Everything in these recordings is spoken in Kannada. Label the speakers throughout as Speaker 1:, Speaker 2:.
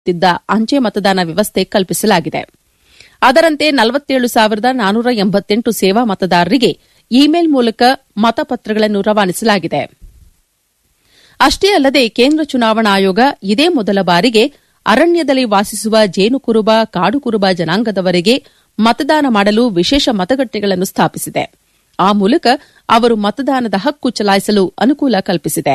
Speaker 1: ತಿದ್ದ ಅಂಚೆ ಮತದಾನ ವ್ಯವಸ್ಥೆ ಕಲ್ಪಿಸಲಾಗಿದೆ ಅದರಂತೆ ನಲವತ್ತೇಳು ಸಾವಿರದ ನಾನೂರ ಎಂಬತ್ತೆಂಟು ಸೇವಾ ಮತದಾರರಿಗೆ ಇಮೇಲ್ ಮೂಲಕ ಮತಪತ್ರಗಳನ್ನು ರವಾನಿಸಲಾಗಿದೆ ಅಷ್ಟೇ ಅಲ್ಲದೆ ಕೇಂದ್ರ ಚುನಾವಣಾ ಆಯೋಗ ಇದೇ ಮೊದಲ ಬಾರಿಗೆ ಅರಣ್ಯದಲ್ಲಿ ವಾಸಿಸುವ ಜೇನುಕುರುಬ ಕಾಡುಕುರುಬ ಜನಾಂಗದವರಿಗೆ ಮತದಾನ ಮಾಡಲು ವಿಶೇಷ ಮತಗಟ್ಟೆಗಳನ್ನು ಸ್ಥಾಪಿಸಿದೆ ಆ ಮೂಲಕ ಅವರು ಮತದಾನದ ಹಕ್ಕು ಚಲಾಯಿಸಲು ಅನುಕೂಲ ಕಲ್ಪಿಸಿದೆ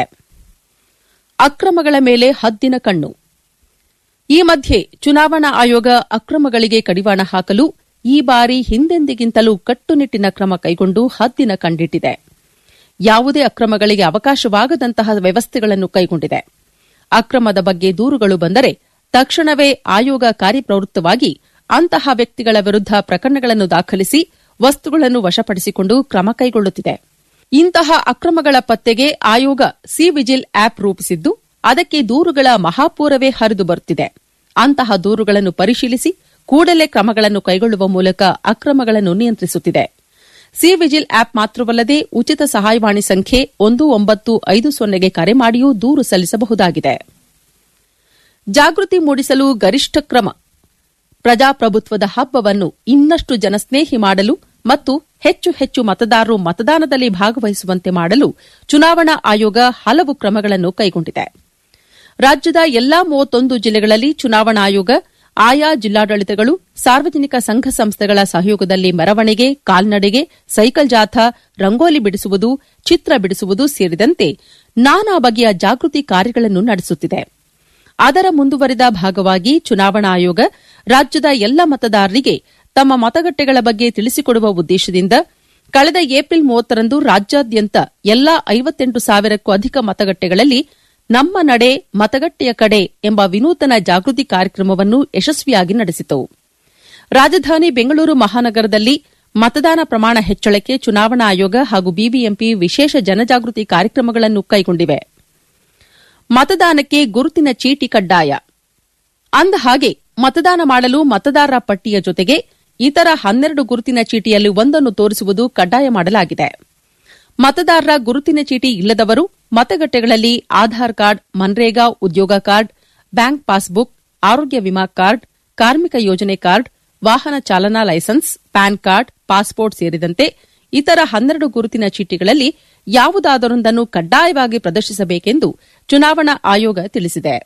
Speaker 1: ಅಕ್ರಮಗಳ ಮೇಲೆ ಹದ್ದಿನ ಕಣ್ಣು ಈ ಮಧ್ಯೆ ಚುನಾವಣಾ ಆಯೋಗ ಅಕ್ರಮಗಳಿಗೆ ಕಡಿವಾಣ ಹಾಕಲು ಈ ಬಾರಿ ಹಿಂದೆಂದಿಗಿಂತಲೂ ಕಟ್ಟುನಿಟ್ಟಿನ ಕ್ರಮ ಕೈಗೊಂಡು ಹದ್ದಿನ ಕಂಡಿಟ್ಟಿದೆ ಯಾವುದೇ ಅಕ್ರಮಗಳಿಗೆ ಅವಕಾಶವಾಗದಂತಹ ವ್ಯವಸ್ಥೆಗಳನ್ನು ಕೈಗೊಂಡಿದೆ ಅಕ್ರಮದ ಬಗ್ಗೆ ದೂರುಗಳು ಬಂದರೆ ತಕ್ಷಣವೇ ಆಯೋಗ ಕಾರ್ಯಪ್ರವೃತ್ತವಾಗಿ ಅಂತಹ ವ್ಯಕ್ತಿಗಳ ವಿರುದ್ಧ ಪ್ರಕರಣಗಳನ್ನು ದಾಖಲಿಸಿ ವಸ್ತುಗಳನ್ನು ವಶಪಡಿಸಿಕೊಂಡು ಕ್ರಮ ಕೈಗೊಳ್ಳುತ್ತಿದೆ ಇಂತಹ ಅಕ್ರಮಗಳ ಪತ್ತೆಗೆ ಆಯೋಗ ಸಿ ವಿಜಿಲ್ ಆಪ್ ರೂಪಿಸಿದ್ದು ಅದಕ್ಕೆ ದೂರುಗಳ ಮಹಾಪೂರವೇ ಹರಿದು ಬರುತ್ತಿದೆ ಅಂತಹ ದೂರುಗಳನ್ನು ಪರಿಶೀಲಿಸಿ ಕೂಡಲೇ ಕ್ರಮಗಳನ್ನು ಕೈಗೊಳ್ಳುವ ಮೂಲಕ ಅಕ್ರಮಗಳನ್ನು ನಿಯಂತ್ರಿಸುತ್ತಿದೆ ಸಿ ವಿಜಿಲ್ ಆಪ್ ಮಾತ್ರವಲ್ಲದೆ ಉಚಿತ ಸಹಾಯವಾಣಿ ಸಂಖ್ಯೆ ಒಂದು ಒಂಬತ್ತು ಐದು ಸೊನ್ನೆಗೆ ಕರೆ ಮಾಡಿಯೂ ದೂರು ಸಲ್ಲಿಸಬಹುದಾಗಿದೆ ಜಾಗೃತಿ ಮೂಡಿಸಲು ಗರಿಷ್ಠ ಕ್ರಮ ಪ್ರಜಾಪ್ರಭುತ್ವದ ಹಬ್ಬವನ್ನು ಇನ್ನಷ್ಟು ಜನಸ್ನೇಹಿ ಮಾಡಲು ಮತ್ತು ಹೆಚ್ಚು ಹೆಚ್ಚು ಮತದಾರರು ಮತದಾನದಲ್ಲಿ ಭಾಗವಹಿಸುವಂತೆ ಮಾಡಲು ಚುನಾವಣಾ ಆಯೋಗ ಹಲವು ಕ್ರಮಗಳನ್ನು ಕೈಗೊಂಡಿದೆ ರಾಜ್ಯದ ಎಲ್ಲಾ ಮೂವತ್ತೊಂದು ಜಿಲ್ಲೆಗಳಲ್ಲಿ ಚುನಾವಣಾ ಆಯೋಗ ಆಯಾ ಜಿಲ್ಲಾಡಳಿತಗಳು ಸಾರ್ವಜನಿಕ ಸಂಘ ಸಂಸ್ಥೆಗಳ ಸಹಯೋಗದಲ್ಲಿ ಮೆರವಣಿಗೆ ಕಾಲ್ನಡೆಗೆ ಸೈಕಲ್ ಜಾಥಾ ರಂಗೋಲಿ ಬಿಡಿಸುವುದು ಚಿತ್ರ ಬಿಡಿಸುವುದು ಸೇರಿದಂತೆ ನಾನಾ ಬಗೆಯ ಜಾಗೃತಿ ಕಾರ್ಯಗಳನ್ನು ನಡೆಸುತ್ತಿದೆ ಅದರ ಮುಂದುವರಿದ ಭಾಗವಾಗಿ ಚುನಾವಣಾ ಆಯೋಗ ರಾಜ್ಯದ ಎಲ್ಲ ಮತದಾರರಿಗೆ ತಮ್ಮ ಮತಗಟ್ಟೆಗಳ ಬಗ್ಗೆ ತಿಳಿಸಿಕೊಡುವ ಉದ್ದೇಶದಿಂದ ಕಳೆದ ಏಪ್ರಿಲ್ ಮೂವತ್ತರಂದು ರಾಜ್ಯಾದ್ಯಂತ ಎಲ್ಲಾ ಐವತ್ತೆಂಟು ಸಾವಿರಕ್ಕೂ ಅಧಿಕ ಮತಗಟ್ಟೆಗಳಲ್ಲಿ ನಮ್ಮ ನಡೆ ಮತಗಟ್ಟೆಯ ಕಡೆ ಎಂಬ ವಿನೂತನ ಜಾಗೃತಿ ಕಾರ್ಯಕ್ರಮವನ್ನು ಯಶಸ್ವಿಯಾಗಿ ನಡೆಸಿತು ರಾಜಧಾನಿ ಬೆಂಗಳೂರು ಮಹಾನಗರದಲ್ಲಿ ಮತದಾನ ಪ್ರಮಾಣ ಹೆಚ್ಚಳಕ್ಕೆ ಚುನಾವಣಾ ಆಯೋಗ ಹಾಗೂ ಬಿಬಿಎಂಪಿ ವಿಶೇಷ ಜನಜಾಗೃತಿ ಕಾರ್ಯಕ್ರಮಗಳನ್ನು ಕೈಗೊಂಡಿವೆ ಮತದಾನಕ್ಕೆ ಗುರುತಿನ ಚೀಟಿ ಕಡ್ಡಾಯ ಅಂದಹಾಗೆ ಮತದಾನ ಮಾಡಲು ಮತದಾರರ ಪಟ್ಟಿಯ ಜೊತೆಗೆ ಇತರ ಹನ್ನೆರಡು ಗುರುತಿನ ಚೀಟಿಯಲ್ಲಿ ಒಂದನ್ನು ತೋರಿಸುವುದು ಕಡ್ಡಾಯ ಮಾಡಲಾಗಿದೆ ಮತದಾರರ ಗುರುತಿನ ಚೀಟಿ ಇಲ್ಲದವರು ಮತಗಟ್ಟೆಗಳಲ್ಲಿ ಆಧಾರ್ ಕಾರ್ಡ್ ಮನ್ರೇಗಾ ಉದ್ಯೋಗ ಕಾರ್ಡ್ ಬ್ಯಾಂಕ್ ಪಾಸ್ಬುಕ್ ಆರೋಗ್ಯ ವಿಮಾ ಕಾರ್ಡ್ ಕಾರ್ಮಿಕ ಯೋಜನೆ ಕಾರ್ಡ್ ವಾಹನ ಚಾಲನಾ ಲೈಸೆನ್ಸ್ ಪ್ಯಾನ್ ಕಾರ್ಡ್ ಪಾಸ್ಪೋರ್ಟ್ ಸೇರಿದಂತೆ ಇತರ ಹನ್ನೆರಡು ಗುರುತಿನ ಚೀಟಿಗಳಲ್ಲಿ ಯಾವುದಾದರೊಂದನ್ನು ಕಡ್ಡಾಯವಾಗಿ ಪ್ರದರ್ಶಿಸಬೇಕೆಂದು ಚುನಾವಣಾ ಆಯೋಗ ತಿಳಿಸಿದೆ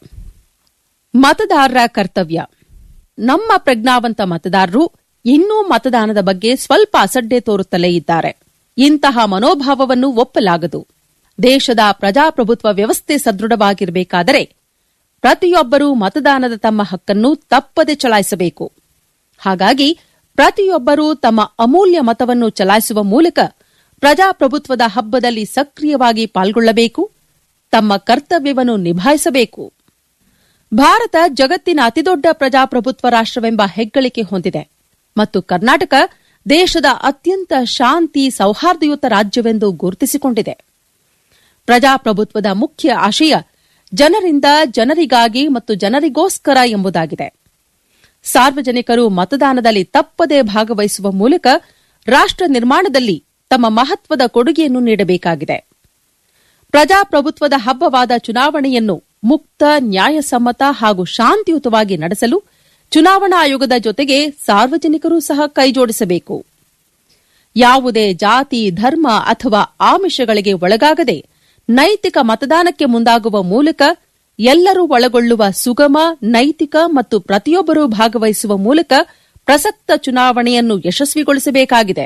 Speaker 1: ಮತದಾರರ ಕರ್ತವ್ಯ ನಮ್ಮ ಪ್ರಜ್ಞಾವಂತ ಮತದಾರರು ಇನ್ನೂ ಮತದಾನದ ಬಗ್ಗೆ ಸ್ವಲ್ಪ ಅಸಡ್ಡೆ ತೋರುತ್ತಲೇ ಇದ್ದಾರೆ ಇಂತಹ ಮನೋಭಾವವನ್ನು ಒಪ್ಪಲಾಗದು ದೇಶದ ಪ್ರಜಾಪ್ರಭುತ್ವ ವ್ಯವಸ್ಥೆ ಸದೃಢವಾಗಿರಬೇಕಾದರೆ ಪ್ರತಿಯೊಬ್ಬರೂ ಮತದಾನದ ತಮ್ಮ ಹಕ್ಕನ್ನು ತಪ್ಪದೆ ಚಲಾಯಿಸಬೇಕು ಹಾಗಾಗಿ ಪ್ರತಿಯೊಬ್ಬರೂ ತಮ್ಮ ಅಮೂಲ್ಯ ಮತವನ್ನು ಚಲಾಯಿಸುವ ಮೂಲಕ ಪ್ರಜಾಪ್ರಭುತ್ವದ ಹಬ್ಬದಲ್ಲಿ ಸಕ್ರಿಯವಾಗಿ ಪಾಲ್ಗೊಳ್ಳಬೇಕು ತಮ್ಮ ಕರ್ತವ್ಯವನ್ನು ನಿಭಾಯಿಸಬೇಕು ಭಾರತ ಜಗತ್ತಿನ ಅತಿದೊಡ್ಡ ಪ್ರಜಾಪ್ರಭುತ್ವ ರಾಷ್ಟವೆಂಬ ಹೆಗ್ಗಳಿಕೆ ಹೊಂದಿದೆ ಮತ್ತು ಕರ್ನಾಟಕ ದೇಶದ ಅತ್ಯಂತ ಶಾಂತಿ ಸೌಹಾರ್ದಯುತ ರಾಜ್ಯವೆಂದು ಗುರುತಿಸಿಕೊಂಡಿದೆ ಪ್ರಜಾಪ್ರಭುತ್ವದ ಮುಖ್ಯ ಆಶಯ ಜನರಿಂದ ಜನರಿಗಾಗಿ ಮತ್ತು ಜನರಿಗೋಸ್ಕರ ಎಂಬುದಾಗಿದೆ ಸಾರ್ವಜನಿಕರು ಮತದಾನದಲ್ಲಿ ತಪ್ಪದೆ ಭಾಗವಹಿಸುವ ಮೂಲಕ ರಾಷ್ಟ ನಿರ್ಮಾಣದಲ್ಲಿ ತಮ್ಮ ಮಹತ್ವದ ಕೊಡುಗೆಯನ್ನು ನೀಡಬೇಕಾಗಿದೆ ಪ್ರಜಾಪ್ರಭುತ್ವದ ಹಬ್ಬವಾದ ಚುನಾವಣೆಯನ್ನು ಮುಕ್ತ ನ್ಯಾಯಸಮ್ಮತ ಹಾಗೂ ಶಾಂತಿಯುತವಾಗಿ ನಡೆಸಲು ಚುನಾವಣಾ ಆಯೋಗದ ಜೊತೆಗೆ ಸಾರ್ವಜನಿಕರೂ ಸಹ ಕೈಜೋಡಿಸಬೇಕು ಯಾವುದೇ ಜಾತಿ ಧರ್ಮ ಅಥವಾ ಆಮಿಷಗಳಿಗೆ ಒಳಗಾಗದೆ ನೈತಿಕ ಮತದಾನಕ್ಕೆ ಮುಂದಾಗುವ ಮೂಲಕ ಎಲ್ಲರೂ ಒಳಗೊಳ್ಳುವ ಸುಗಮ ನೈತಿಕ ಮತ್ತು ಪ್ರತಿಯೊಬ್ಬರೂ ಭಾಗವಹಿಸುವ ಮೂಲಕ ಪ್ರಸಕ್ತ ಚುನಾವಣೆಯನ್ನು ಯಶಸ್ವಿಗೊಳಿಸಬೇಕಾಗಿದೆ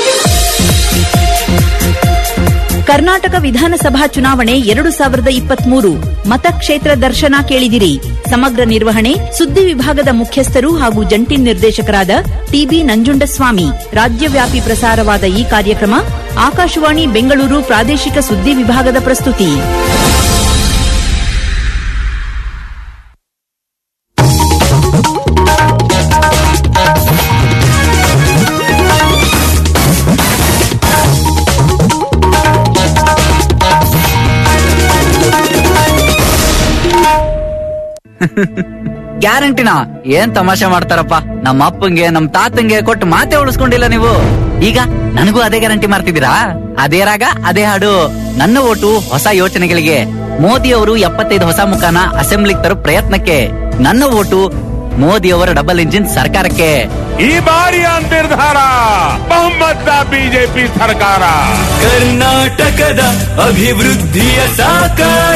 Speaker 2: ಕರ್ನಾಟಕ ವಿಧಾನಸಭಾ ಚುನಾವಣೆ ಎರಡು ಸಾವಿರದ ಇಪ್ಪತ್ಮೂರು ಮತಕ್ಷೇತ್ರ ದರ್ಶನ ಕೇಳಿದಿರಿ ಸಮಗ್ರ ನಿರ್ವಹಣೆ ಸುದ್ದಿ ವಿಭಾಗದ ಮುಖ್ಯಸ್ಥರು ಹಾಗೂ ಜಂಟಿ ನಿರ್ದೇಶಕರಾದ ಟಿಬಿ ನಂಜುಂಡಸ್ವಾಮಿ ರಾಜ್ಯವ್ಯಾಪಿ ಪ್ರಸಾರವಾದ ಈ ಕಾರ್ಯಕ್ರಮ ಆಕಾಶವಾಣಿ ಬೆಂಗಳೂರು ಪ್ರಾದೇಶಿಕ ಸುದ್ದಿ ವಿಭಾಗದ ಪ್ರಸ್ತುತಿ
Speaker 3: ಗ್ಯಾರಂಟಿನ ಏನ್ ತಮಾಷೆ ಮಾಡ್ತಾರಪ್ಪ ನಮ್ಮ ಅಪ್ಪಂಗೆ ನಮ್ ತಾತಂಗೆ ಕೊಟ್ಟು ಮಾತೆ ಉಳಿಸ್ಕೊಂಡಿಲ್ಲ ನೀವು ಈಗ ನನಗೂ ಅದೇ ಗ್ಯಾರಂಟಿ ಮಾಡ್ತಿದ್ದೀರಾ ಅದೇ ರಾಗ ಅದೇ ಹಾಡು ನನ್ನ ಓಟು ಹೊಸ ಯೋಚನೆಗಳಿಗೆ ಮೋದಿ ಅವರು ಎಪ್ಪತ್ತೈದು ಹೊಸ ಮುಖಾನ ಅಸೆಂಬ್ಲಿಗೆ ತರೋ ಪ್ರಯತ್ನಕ್ಕೆ ನನ್ನ ಓಟು ಮೋದಿಯವರ ಡಬಲ್ ಇಂಜಿನ್ ಸರ್ಕಾರಕ್ಕೆ
Speaker 4: ಈ ಬಾರಿಯ ನಿರ್ಧಾರ ಬಹುಮತ ಬಿಜೆಪಿ ಸರ್ಕಾರ
Speaker 5: ಕರ್ನಾಟಕದ ಅಭಿವೃದ್ಧಿಯ ಸಾಕಾರ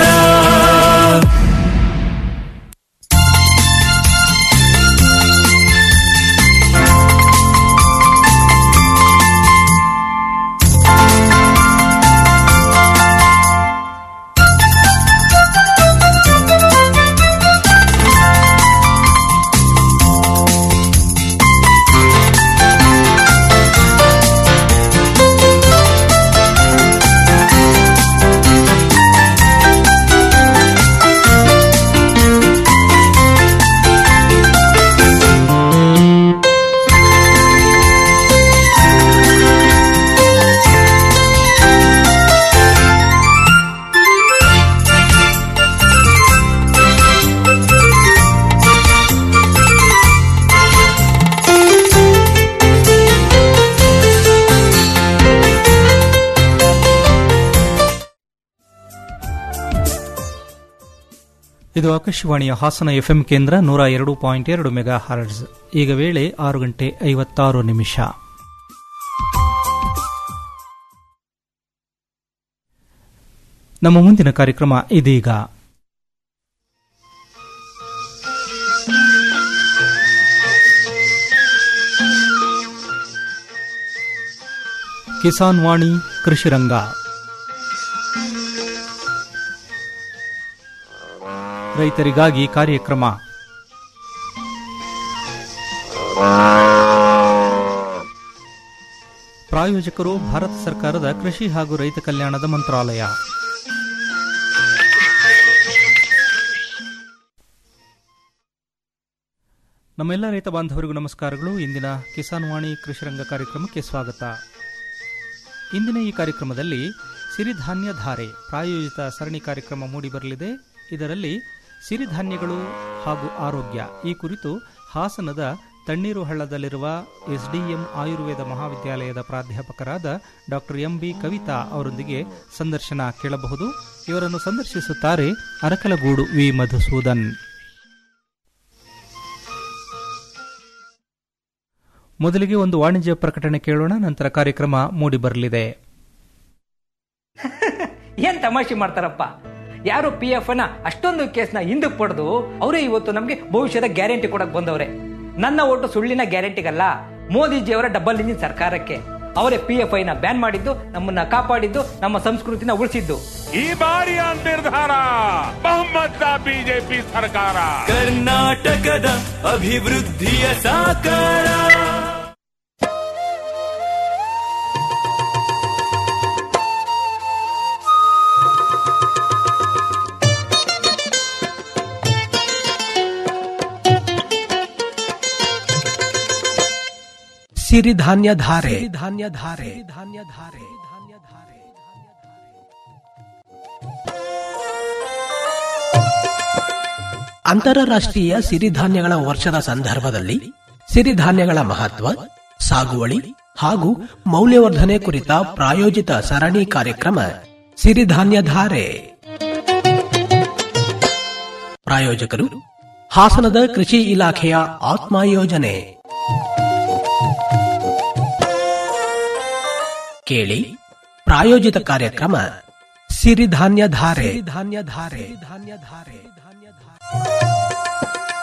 Speaker 6: ಇದು ಆಕಾಶವಾಣಿಯ ಹಾಸನ ಎಫ್ಎಂ ಕೇಂದ್ರ ನೂರ ಎರಡು ಪಾಯಿಂಟ್ ಎರಡು ಮೆಗಾ ಹಾರ್ಡ್ಸ್ ಈಗ ವೇಳೆ ಆರು ಗಂಟೆ ಐವತ್ತಾರು ನಿಮಿಷ ನಮ್ಮ ಮುಂದಿನ ಕಾರ್ಯಕ್ರಮ ಇದೀಗ ಕಿಸಾನ್ ವಾಣಿ ಕೃಷಿರಂಗ ರೈತರಿಗಾಗಿ ಕಾರ್ಯಕ್ರಮ ಪ್ರಾಯೋಜಕರು ಭಾರತ ಸರ್ಕಾರದ ಕೃಷಿ ಹಾಗೂ ರೈತ ಕಲ್ಯಾಣದ ಮಂತ್ರಾಲಯ ನಮ್ಮೆಲ್ಲ ರೈತ ಬಾಂಧವರಿಗೂ ನಮಸ್ಕಾರಗಳು ಇಂದಿನ ಕಿಸಾನ್ ವಾಣಿ ಕೃಷಿರಂಗ ಕಾರ್ಯಕ್ರಮಕ್ಕೆ ಸ್ವಾಗತ ಇಂದಿನ ಈ ಕಾರ್ಯಕ್ರಮದಲ್ಲಿ ಸಿರಿಧಾನ್ಯ ಧಾರೆ ಪ್ರಾಯೋಜಿತ ಸರಣಿ ಕಾರ್ಯಕ್ರಮ ಮೂಡಿಬರಲಿದೆ ಇದರಲ್ಲಿ ಸಿರಿಧಾನ್ಯಗಳು ಹಾಗೂ ಆರೋಗ್ಯ ಈ ಕುರಿತು ಹಾಸನದ ತಣ್ಣೀರು ಹಳ್ಳದಲ್ಲಿರುವ ಎಸ್ಡಿಎಂ ಆಯುರ್ವೇದ ಮಹಾವಿದ್ಯಾಲಯದ ಪ್ರಾಧ್ಯಾಪಕರಾದ ಡಾಕ್ಟರ್ ಎಂಬಿ ಕವಿತಾ ಅವರೊಂದಿಗೆ ಸಂದರ್ಶನ ಕೇಳಬಹುದು ಇವರನ್ನು ಸಂದರ್ಶಿಸುತ್ತಾರೆ ಅರಕಲಗೂಡು ವಿ ಮಧುಸೂದನ್ ಮೊದಲಿಗೆ ಒಂದು ವಾಣಿಜ್ಯ ಪ್ರಕಟಣೆ ಕೇಳೋಣ ನಂತರ ಕಾರ್ಯಕ್ರಮ ಮೂಡಿಬರಲಿದೆ
Speaker 7: ಏನ್ ತಮಾಷೆ ಮಾಡ್ತಾರಪ್ಪ ಯಾರು ಪಿ ಎಫ್ ನ ಅಷ್ಟೊಂದು ಕೇಸ್ನ ಹಿಂದಕ್ಕೆ ಪಡೆದು ಅವರೇ ಇವತ್ತು ನಮಗೆ ಭವಿಷ್ಯದ ಗ್ಯಾರಂಟಿ ಕೊಡಕ್ ಬಂದವ್ರೆ ನನ್ನ ಓಟು ಸುಳ್ಳಿನ ಗ್ಯಾರಂಟಿಗಲ್ಲ ಮೋದಿಜಿಯವರ ಡಬಲ್ ಇಂಜಿನ್ ಸರ್ಕಾರಕ್ಕೆ ಅವರೇ ಪಿ ಎಫ್ ಐನ ಬ್ಯಾನ್ ಮಾಡಿದ್ದು ನಮ್ಮನ್ನ ಕಾಪಾಡಿದ್ದು ನಮ್ಮ ಸಂಸ್ಕೃತಿನ ಉಳಿಸಿದ್ದು
Speaker 4: ಈ ಬಾರಿಯ ನಿರ್ಧಾರ ಬಹುಮತ ಬಿಜೆಪಿ ಸರ್ಕಾರ
Speaker 5: ಕರ್ನಾಟಕದ ಅಭಿವೃದ್ಧಿಯ ಸಾಕಾರ
Speaker 8: ಸಿರಿಧಾನ್ಯ ಧಾರೆ ಧಾನ್ಯ ಧಾರೆ ಧಾನ್ಯ ಧಾರೆ ಧಾನ್ಯ ಧಾರೆ ಅಂತಾರಾಷ್ಟ್ರೀಯ ಸಿರಿಧಾನ್ಯಗಳ ವರ್ಷದ ಸಂದರ್ಭದಲ್ಲಿ ಸಿರಿಧಾನ್ಯಗಳ ಮಹತ್ವ ಸಾಗುವಳಿ ಹಾಗೂ ಮೌಲ್ಯವರ್ಧನೆ ಕುರಿತ ಪ್ರಾಯೋಜಿತ ಸರಣಿ ಕಾರ್ಯಕ್ರಮ ಸಿರಿಧಾನ್ಯ ಧಾರೆ ಪ್ರಾಯೋಜಕರು ಹಾಸನದ ಕೃಷಿ ಇಲಾಖೆಯ ಆತ್ಮ ಯೋಜನೆ ಕೇಳಿ ಪ್ರಾಯೋಜಿತ ಕಾರ್ಯಕ್ರಮ ಸಿರಿಧಾನ್ಯ ಧಾರೆ ಧಾನ್ಯ ಧಾರೆ ಧಾನ್ಯ ಧಾರೆ ಧಾನ್ಯ ಧಾರೆ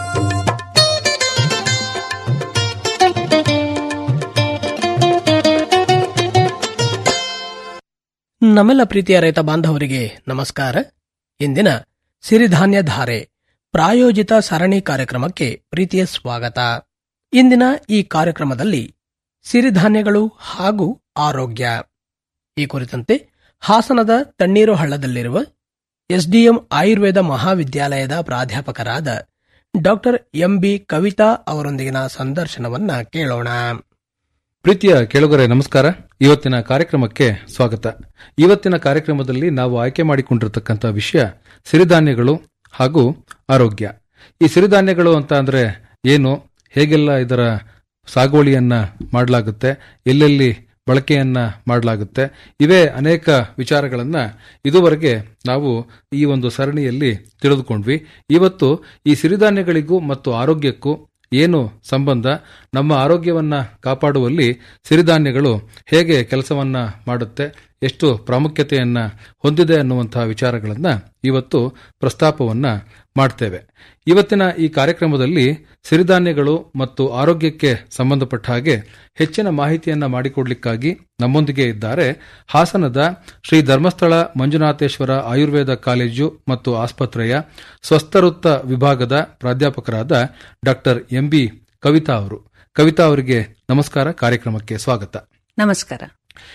Speaker 8: ನಮ್ಮೆಲ್ಲ ಪ್ರೀತಿಯ ರೈತ ಬಾಂಧವರಿಗೆ ನಮಸ್ಕಾರ ಇಂದಿನ ಸಿರಿಧಾನ್ಯ ಧಾರೆ ಪ್ರಾಯೋಜಿತ ಸರಣಿ ಕಾರ್ಯಕ್ರಮಕ್ಕೆ ಪ್ರೀತಿಯ ಸ್ವಾಗತ ಇಂದಿನ ಈ ಕಾರ್ಯಕ್ರಮದಲ್ಲಿ ಸಿರಿಧಾನ್ಯಗಳು ಹಾಗೂ ಆರೋಗ್ಯ ಈ ಕುರಿತಂತೆ ಹಾಸನದ ತಣ್ಣೀರು ಹಳ್ಳದಲ್ಲಿರುವ ಎಸ್ಡಿಎಂ ಆಯುರ್ವೇದ ಮಹಾವಿದ್ಯಾಲಯದ ಪ್ರಾಧ್ಯಾಪಕರಾದ ಡಾಕ್ಟರ್ ಎಂಬಿ ಕವಿತಾ ಅವರೊಂದಿಗಿನ ಸಂದರ್ಶನವನ್ನ ಕೇಳೋಣ
Speaker 9: ಪ್ರೀತಿಯ ಕೇಳುಗರೆ ನಮಸ್ಕಾರ ಇವತ್ತಿನ ಕಾರ್ಯಕ್ರಮಕ್ಕೆ ಸ್ವಾಗತ ಇವತ್ತಿನ ಕಾರ್ಯಕ್ರಮದಲ್ಲಿ ನಾವು ಆಯ್ಕೆ ಮಾಡಿಕೊಂಡಿರತಕ್ಕಂಥ ವಿಷಯ ಸಿರಿಧಾನ್ಯಗಳು ಹಾಗೂ ಆರೋಗ್ಯ ಈ ಸಿರಿಧಾನ್ಯಗಳು ಅಂತ ಅಂದ್ರೆ ಏನು ಹೇಗೆಲ್ಲ ಇದರ ಸಾಗುವಳಿಯನ್ನ ಮಾಡಲಾಗುತ್ತೆ ಎಲ್ಲೆಲ್ಲಿ ಬಳಕೆಯನ್ನ ಮಾಡಲಾಗುತ್ತೆ ಇವೇ ಅನೇಕ ವಿಚಾರಗಳನ್ನ ಇದುವರೆಗೆ ನಾವು ಈ ಒಂದು ಸರಣಿಯಲ್ಲಿ ತಿಳಿದುಕೊಂಡ್ವಿ ಇವತ್ತು ಈ ಸಿರಿಧಾನ್ಯಗಳಿಗೂ ಮತ್ತು ಆರೋಗ್ಯಕ್ಕೂ ಏನು ಸಂಬಂಧ ನಮ್ಮ ಆರೋಗ್ಯವನ್ನ ಕಾಪಾಡುವಲ್ಲಿ ಸಿರಿಧಾನ್ಯಗಳು ಹೇಗೆ ಕೆಲಸವನ್ನ ಮಾಡುತ್ತೆ ಎಷ್ಟು ಪ್ರಾಮುಖ್ಯತೆಯನ್ನ ಹೊಂದಿದೆ ಅನ್ನುವಂತಹ ವಿಚಾರಗಳನ್ನ ಇವತ್ತು ಪ್ರಸ್ತಾಪವನ್ನ ಮಾಡ್ತೇವೆ ಇವತ್ತಿನ ಈ ಕಾರ್ಯಕ್ರಮದಲ್ಲಿ ಸಿರಿಧಾನ್ಯಗಳು ಮತ್ತು ಆರೋಗ್ಯಕ್ಕೆ ಸಂಬಂಧಪಟ್ಟ ಹಾಗೆ ಹೆಚ್ಚಿನ ಮಾಹಿತಿಯನ್ನ ಮಾಡಿಕೊಡ್ಲಿಕ್ಕಾಗಿ ನಮ್ಮೊಂದಿಗೆ ಇದ್ದಾರೆ ಹಾಸನದ ಶ್ರೀ ಧರ್ಮಸ್ಥಳ ಮಂಜುನಾಥೇಶ್ವರ ಆಯುರ್ವೇದ ಕಾಲೇಜು ಮತ್ತು ಆಸ್ಪತ್ರೆಯ ಸ್ವಸ್ಥವೃತ್ತ ವಿಭಾಗದ ಪ್ರಾಧ್ಯಾಪಕರಾದ ಡಾಕ್ಟರ್ ಎಂಬಿ ಕವಿತಾ ಅವರು ಕವಿತಾ ಅವರಿಗೆ ನಮಸ್ಕಾರ ಕಾರ್ಯಕ್ರಮಕ್ಕೆ ಸ್ವಾಗತ
Speaker 10: ನಮಸ್ಕಾರ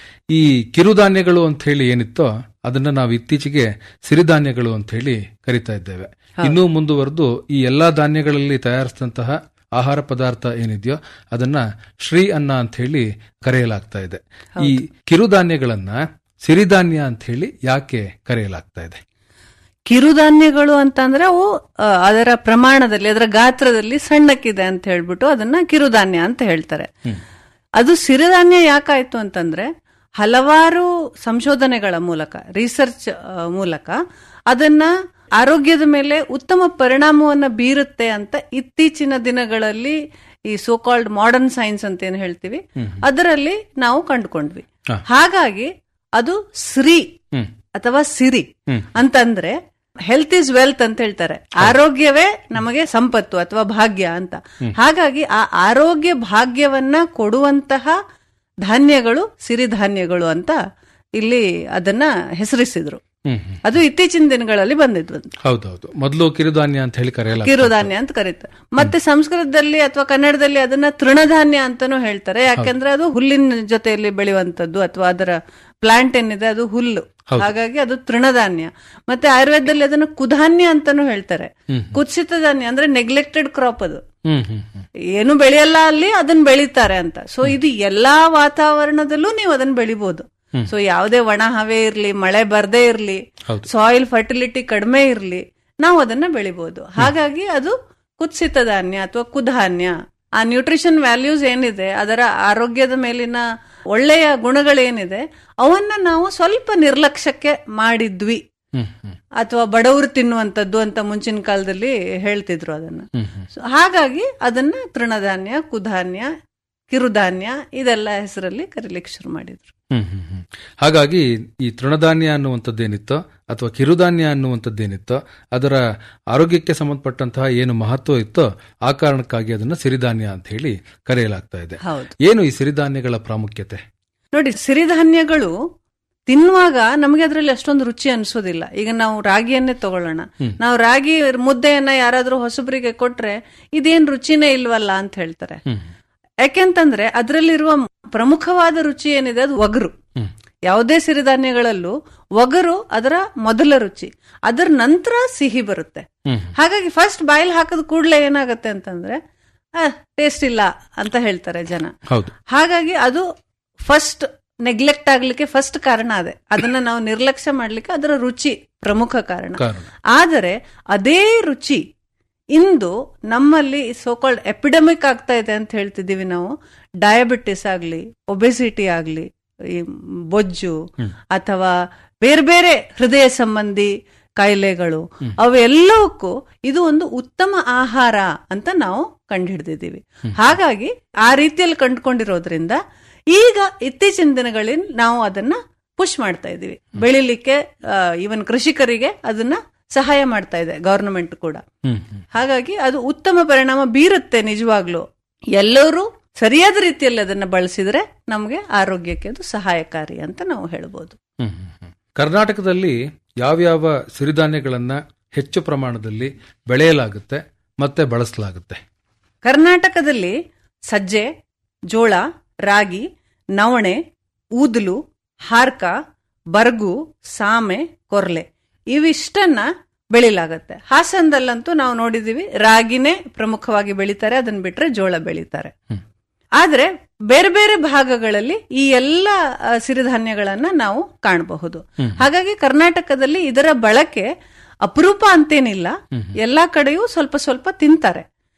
Speaker 9: ಈ ಕಿರುಧಾನ್ಯಗಳು ಅಂತ ಹೇಳಿ ಏನಿತ್ತೋ ಅದನ್ನ ನಾವು ಇತ್ತೀಚೆಗೆ ಸಿರಿಧಾನ್ಯಗಳು ಅಂತ ಹೇಳಿ ಕರಿತಾ ಇದ್ದೇವೆ ಇನ್ನೂ ಮುಂದುವರೆದು ಈ ಎಲ್ಲಾ ಧಾನ್ಯಗಳಲ್ಲಿ ತಯಾರಿಸಿದಂತಹ ಆಹಾರ ಪದಾರ್ಥ ಏನಿದೆಯೋ ಅದನ್ನ ಶ್ರೀ ಅನ್ನ ಅಂತ ಹೇಳಿ ಕರೆಯಲಾಗ್ತಾ ಇದೆ ಈ ಕಿರುಧಾನ್ಯಗಳನ್ನ ಸಿರಿಧಾನ್ಯ ಅಂತ ಹೇಳಿ ಯಾಕೆ ಕರೆಯಲಾಗ್ತಾ ಇದೆ
Speaker 10: ಕಿರುಧಾನ್ಯಗಳು ಅಂತಂದ್ರೆ ಅವು ಆ, ಅದರ ಪ್ರಮಾಣದಲ್ಲಿ ಅದರ ಗಾತ್ರದಲ್ಲಿ ಸಣ್ಣಕ್ಕಿದೆ ಅಂತ ಹೇಳ್ಬಿಟ್ಟು ಅದನ್ನ ಕಿರುಧಾನ್ಯ ಅಂತ ಹೇಳ್ತಾರೆ ಅದು ಸಿರಿಧಾನ್ಯ ಯಾಕಾಯ್ತು ಅಂತಂದ್ರೆ ಹಲವಾರು ಸಂಶೋಧನೆಗಳ ಮೂಲಕ ರಿಸರ್ಚ್ ಮೂಲಕ ಅದನ್ನ ಆರೋಗ್ಯದ ಮೇಲೆ ಉತ್ತಮ ಪರಿಣಾಮವನ್ನ ಬೀರುತ್ತೆ ಅಂತ ಇತ್ತೀಚಿನ ದಿನಗಳಲ್ಲಿ ಈ ಸೋ ಕಾಲ್ಡ್ ಮಾಡರ್ನ್ ಸೈನ್ಸ್ ಅಂತ ಏನ್ ಹೇಳ್ತೀವಿ ಅದರಲ್ಲಿ ನಾವು ಕಂಡುಕೊಂಡ್ವಿ ಹಾಗಾಗಿ ಅದು ಶ್ರೀ ಅಥವಾ ಸಿರಿ ಅಂತಂದ್ರೆ ಹೆಲ್ತ್ ಇಸ್ ವೆಲ್ತ್ ಅಂತ ಹೇಳ್ತಾರೆ ಆರೋಗ್ಯವೇ ನಮಗೆ ಸಂಪತ್ತು ಅಥವಾ ಭಾಗ್ಯ ಅಂತ ಹಾಗಾಗಿ ಆ ಆರೋಗ್ಯ ಭಾಗ್ಯವನ್ನ ಕೊಡುವಂತಹ ಧಾನ್ಯಗಳು ಸಿರಿಧಾನ್ಯಗಳು ಅಂತ ಇಲ್ಲಿ ಅದನ್ನ ಹೆಸರಿಸಿದ್ರು
Speaker 9: ಹ್ಮ್
Speaker 10: ಅದು ಇತ್ತೀಚಿನ ದಿನಗಳಲ್ಲಿ ಬಂದಿದ್ವು
Speaker 9: ಹೌದೌದು ಮೊದಲು ಕಿರುಧಾನ್ಯ ಅಂತ ಹೇಳಿ ಕರೆಯಲಾಗ್ತಾ
Speaker 10: ಕಿರುಧಾನ್ಯ ಅಂತ ಕರೀತಾರೆ ಮತ್ತೆ ಸಂಸ್ಕೃತದಲ್ಲಿ ಅಥವಾ ಕನ್ನಡದಲ್ಲಿ ಅದನ್ನ ತೃಣಧಾನ್ಯ ಅಂತಾನೂ ಹೇಳ್ತಾರೆ ಯಾಕೆಂದ್ರೆ ಅದು ಹುಲ್ಲಿನ ಜೊತೆಯಲ್ಲಿ ಬೆಳೆಯುವಂತದ್ದು ಅಥವಾ ಅದರ ಪ್ಲಾಂಟ್ ಏನಿದೆ ಅದು ಹುಲ್ಲು ಹಾಗಾಗಿ ಅದು ತೃಣಧಾನ್ಯ ಮತ್ತೆ ಆಯುರ್ವೇದದಲ್ಲಿ ಅದನ್ನ ಕುಧಾನ್ಯ ಅಂತಾನೂ ಹೇಳ್ತಾರೆ ಕುತ್ಸಿತ ಧಾನ್ಯ ಅಂದ್ರೆ ನೆಗ್ಲೆಕ್ಟೆಡ್ ಕ್ರಾಪ್ ಅದು
Speaker 9: ಹ್ಮ್ ಹ್ಮ್ ಹ್ಮ್
Speaker 10: ಏನು ಬೆಳೆಯಲ್ಲ ಅಲ್ಲಿ ಅದನ್ನ ಬೆಳೀತಾರೆ ಅಂತ ಸೊ ಇದು ಎಲ್ಲಾ ವಾತಾವರಣದಲ್ಲೂ ನೀವು ಅದನ್ನ ಬೆಳಿಬಹುದು ಸೊ ಯಾವುದೇ ಒಣ ಹವೆ ಇರ್ಲಿ ಮಳೆ ಬರ್ದೇ ಇರ್ಲಿ ಸಾಯಿಲ್ ಫರ್ಟಿಲಿಟಿ ಕಡಿಮೆ ಇರ್ಲಿ ನಾವು ಅದನ್ನ ಬೆಳಿಬಹುದು ಹಾಗಾಗಿ ಅದು ಕುತ್ಸಿತ ಧಾನ್ಯ ಅಥವಾ ಕುಧಾನ್ಯ ಆ ನ್ಯೂಟ್ರಿಷನ್ ವ್ಯಾಲ್ಯೂಸ್ ಏನಿದೆ ಅದರ ಆರೋಗ್ಯದ ಮೇಲಿನ ಒಳ್ಳೆಯ ಗುಣಗಳೇನಿದೆ ಅವನ್ನ ನಾವು ಸ್ವಲ್ಪ ನಿರ್ಲಕ್ಷ್ಯಕ್ಕೆ ಮಾಡಿದ್ವಿ
Speaker 9: ಹ್ಮ್ ಹ್ಮ್
Speaker 10: ಅಥವಾ ಬಡವರು ತಿನ್ನುವಂತದ್ದು ಅಂತ ಮುಂಚಿನ ಕಾಲದಲ್ಲಿ ಹೇಳ್ತಿದ್ರು ಅದನ್ನ So, ಹಾಗಾಗಿ ಅದನ್ನ ತೃಣಧಾನ್ಯ ಕುಧಾನ್ಯ ಕಿರುಧಾನ್ಯ ಇದೆಲ್ಲ ಹೆಸರಲ್ಲಿ ಕರೀಲಿಕ್ಕೆ ಶುರು ಮಾಡಿದ್ರು
Speaker 9: ಹ್ಮ್ ಹ್ಮ್ ಹ್ಮ್. ಹಾಗಾಗಿ ಈ ತೃಣಧಾನ್ಯ ಅನ್ನುವಂಥದ್ದೇನಿತ್ತೋ ಅಥವಾ ಕಿರುಧಾನ್ಯ ಅನ್ನುವಂಥದ್ದೇನಿತ್ತೋ ಅದರ ಆರೋಗ್ಯಕ್ಕೆ ಸಂಬಂಧಪಟ್ಟಂತಹ ಏನು ಮಹತ್ವ ಇತ್ತೋ ಆ ಕಾರಣಕ್ಕಾಗಿ ಅದನ್ನ ಸಿರಿಧಾನ್ಯ ಅಂತ ಹೇಳಿ ಕರೆಯಲಾಗ್ತಾ ಇದೆ
Speaker 10: ಹೌದು
Speaker 9: ಏನು ಈ ಸಿರಿಧಾನ್ಯಗಳ ಪ್ರಾಮುಖ್ಯತೆ
Speaker 10: ನೋಡಿ ಸಿರಿಧಾನ್ಯಗಳು ತಿನ್ನುವಾಗ ನಮಗೆ ಅದರಲ್ಲಿ ಅಷ್ಟೊಂದು ರುಚಿ ಅನ್ಸೋದಿಲ್ಲ ಈಗ ನಾವು ರಾಗಿಯನ್ನೇ ತಗೊಳ್ಳೋಣ ನಾವು ರಾಗಿ ಮುದ್ದೆಯನ್ನ ಯಾರಾದ್ರೂ ಹೊಸಬರಿಗೆ ಕೊಟ್ರೆ ಇದೇನ್ ರುಚಿನೇ ಇಲ್ವಲ್ಲ ಅಂತ ಹೇಳ್ತಾರೆ ಯಾಕೆಂತಂದ್ರೆ ಅದರಲ್ಲಿರುವ ಪ್ರಮುಖವಾದ ರುಚಿ ಏನಿದೆ ಅದು ಒಗರು ಯಾವುದೇ ಸಿರಿಧಾನ್ಯಗಳಲ್ಲೂ ಒಗರು ಅದರ ಮೊದಲ ರುಚಿ ಅದರ ನಂತರ ಸಿಹಿ ಬರುತ್ತೆ ಹಾಗಾಗಿ ಫಸ್ಟ್ ಬಾಯಲ್ಲಿ ಹಾಕಿದ ಕೂಡಲೇ ಏನಾಗುತ್ತೆ ಅಂತಂದ್ರೆ ಟೇಸ್ಟ್ ಇಲ್ಲ ಅಂತ ಹೇಳ್ತಾರೆ ಜನ
Speaker 9: ಹೌದು
Speaker 10: ಹಾಗಾಗಿ ಅದು ಫಸ್ಟ್ ನೆಗ್ಲೆಕ್ಟ್ ಆಗ್ಲಿಕ್ಕೆ ಫಸ್ಟ್ ಕಾರಣ ಅದೇ ಅದನ್ನ ನಾವು ನಿರ್ಲಕ್ಷ್ಯ ಮಾಡ್ಲಿಕ್ಕೆ ಅದರ ರುಚಿ ಪ್ರಮುಖ ಕಾರಣ
Speaker 9: ಕಾರಣ.
Speaker 10: ಆದರೆ ಅದೇ ರುಚಿ ಇಂದು ನಮ್ಮಲ್ಲಿ ಸೋಕಾಲ್ಡ್ ಎಪಿಡೆಮಿಕ್ ಆಗ್ತಾ ಇದೆ ಅಂತ ಹೇಳ್ತಿದೀವಿ ನಾವು ಡಯಾಬಿಟಿಸ್ ಆಗ್ಲಿ ಒಬೆಸಿಟಿ ಆಗ್ಲಿ ಈ ಬೊಜ್ಜು ಅಥವಾ ಬೇರೆ ಬೇರೆ ಹೃದಯ ಸಂಬಂಧಿ ಕಾಯಿಲೆಗಳು ಅವೆಲ್ಲವಕ್ಕೂ ಇದು ಒಂದು ಉತ್ತಮ ಆಹಾರ ಅಂತ ನಾವು ಕಂಡುಹಿಡಿದಿದ್ದೀವಿ ಹಾಗಾಗಿ ಆ ರೀತಿಯಲ್ಲಿ ಕಂಡುಕೊಂಡಿರೋದ್ರಿಂದ ಈಗ ಇತ್ತೀಚಿನ ದಿನಗಳಲ್ಲಿ ನಾವು ಅದನ್ನ ಪುಷ್ ಮಾಡ್ತಾ ಇದ್ದೀವಿ ಬೆಳಿಲಿಕ್ಕೆ ಇವನ್ ಕೃಷಿಕರಿಗೆ ಅದನ್ನ ಸಹಾಯ ಮಾಡ್ತಾ ಇದೆ ಗವರ್ನಮೆಂಟ್ ಕೂಡ
Speaker 9: ಹ್ಮ್ ಹ್ಮ್
Speaker 10: ಹಾಗಾಗಿ ಅದು ಉತ್ತಮ ಪರಿಣಾಮ ಬೀರುತ್ತೆ ನಿಜವಾಗ್ಲೂ ಎಲ್ಲರೂ ಸರಿಯಾದ ರೀತಿಯಲ್ಲಿ ಅದನ್ನ ಬಳಸಿದ್ರೆ ನಮಗೆ ಆರೋಗ್ಯಕ್ಕೆ ಅದು ಸಹಾಯಕಾರಿ ಅಂತ ನಾವು ಹೇಳ್ಬೋದು
Speaker 9: ಹ್ಮ್ ಹ್ಮ್ ಹ್ಮ್. ಕರ್ನಾಟಕದಲ್ಲಿ ಯಾವ್ಯಾವ ಸಿರಿಧಾನ್ಯಗಳನ್ನ ಹೆಚ್ಚು ಪ್ರಮಾಣದಲ್ಲಿ ಬೆಳೆಯಲಾಗುತ್ತೆ ಮತ್ತೆ ಬಳಸಲಾಗುತ್ತೆ
Speaker 10: ಕರ್ನಾಟಕದಲ್ಲಿ ಸಜ್ಜೆ ಜೋಳ ರಾಗಿ ನವಣೆ ಊದಲು ಹಾರ್ಕ ಬರ್ಗು ಸಾಮೆ ಕೊರ್ಲೆ ಇವಿಷ್ಟನ್ನ ಬೆಳಿಲಾಗತ್ತೆ ಹಾಸನದಲ್ಲಂತೂ ನಾವು ನೋಡಿದೀವಿ ರಾಗಿನೇ ಪ್ರಮುಖವಾಗಿ ಬೆಳಿತಾರೆ ಅದನ್ನ ಬಿಟ್ರೆ ಜೋಳ ಬೆಳಿತಾರೆ ಆದ್ರೆ ಬೇರೆ ಬೇರೆ ಭಾಗಗಳಲ್ಲಿ ಈ ಎಲ್ಲ ಆ, ಸಿರಿಧಾನ್ಯಗಳನ್ನ ನಾವು ಕಾಣಬಹುದು ಹಾಗಾಗಿ ಕರ್ನಾಟಕದಲ್ಲಿ ಇದರ ಬಳಕೆ ಅಪರೂಪ ಅಂತೇನಿಲ್ಲ ಎಲ್ಲಾ ಕಡೆಯೂ ಸ್ವಲ್ಪ ಸ್ವಲ್ಪ ತಿಂತಾರೆ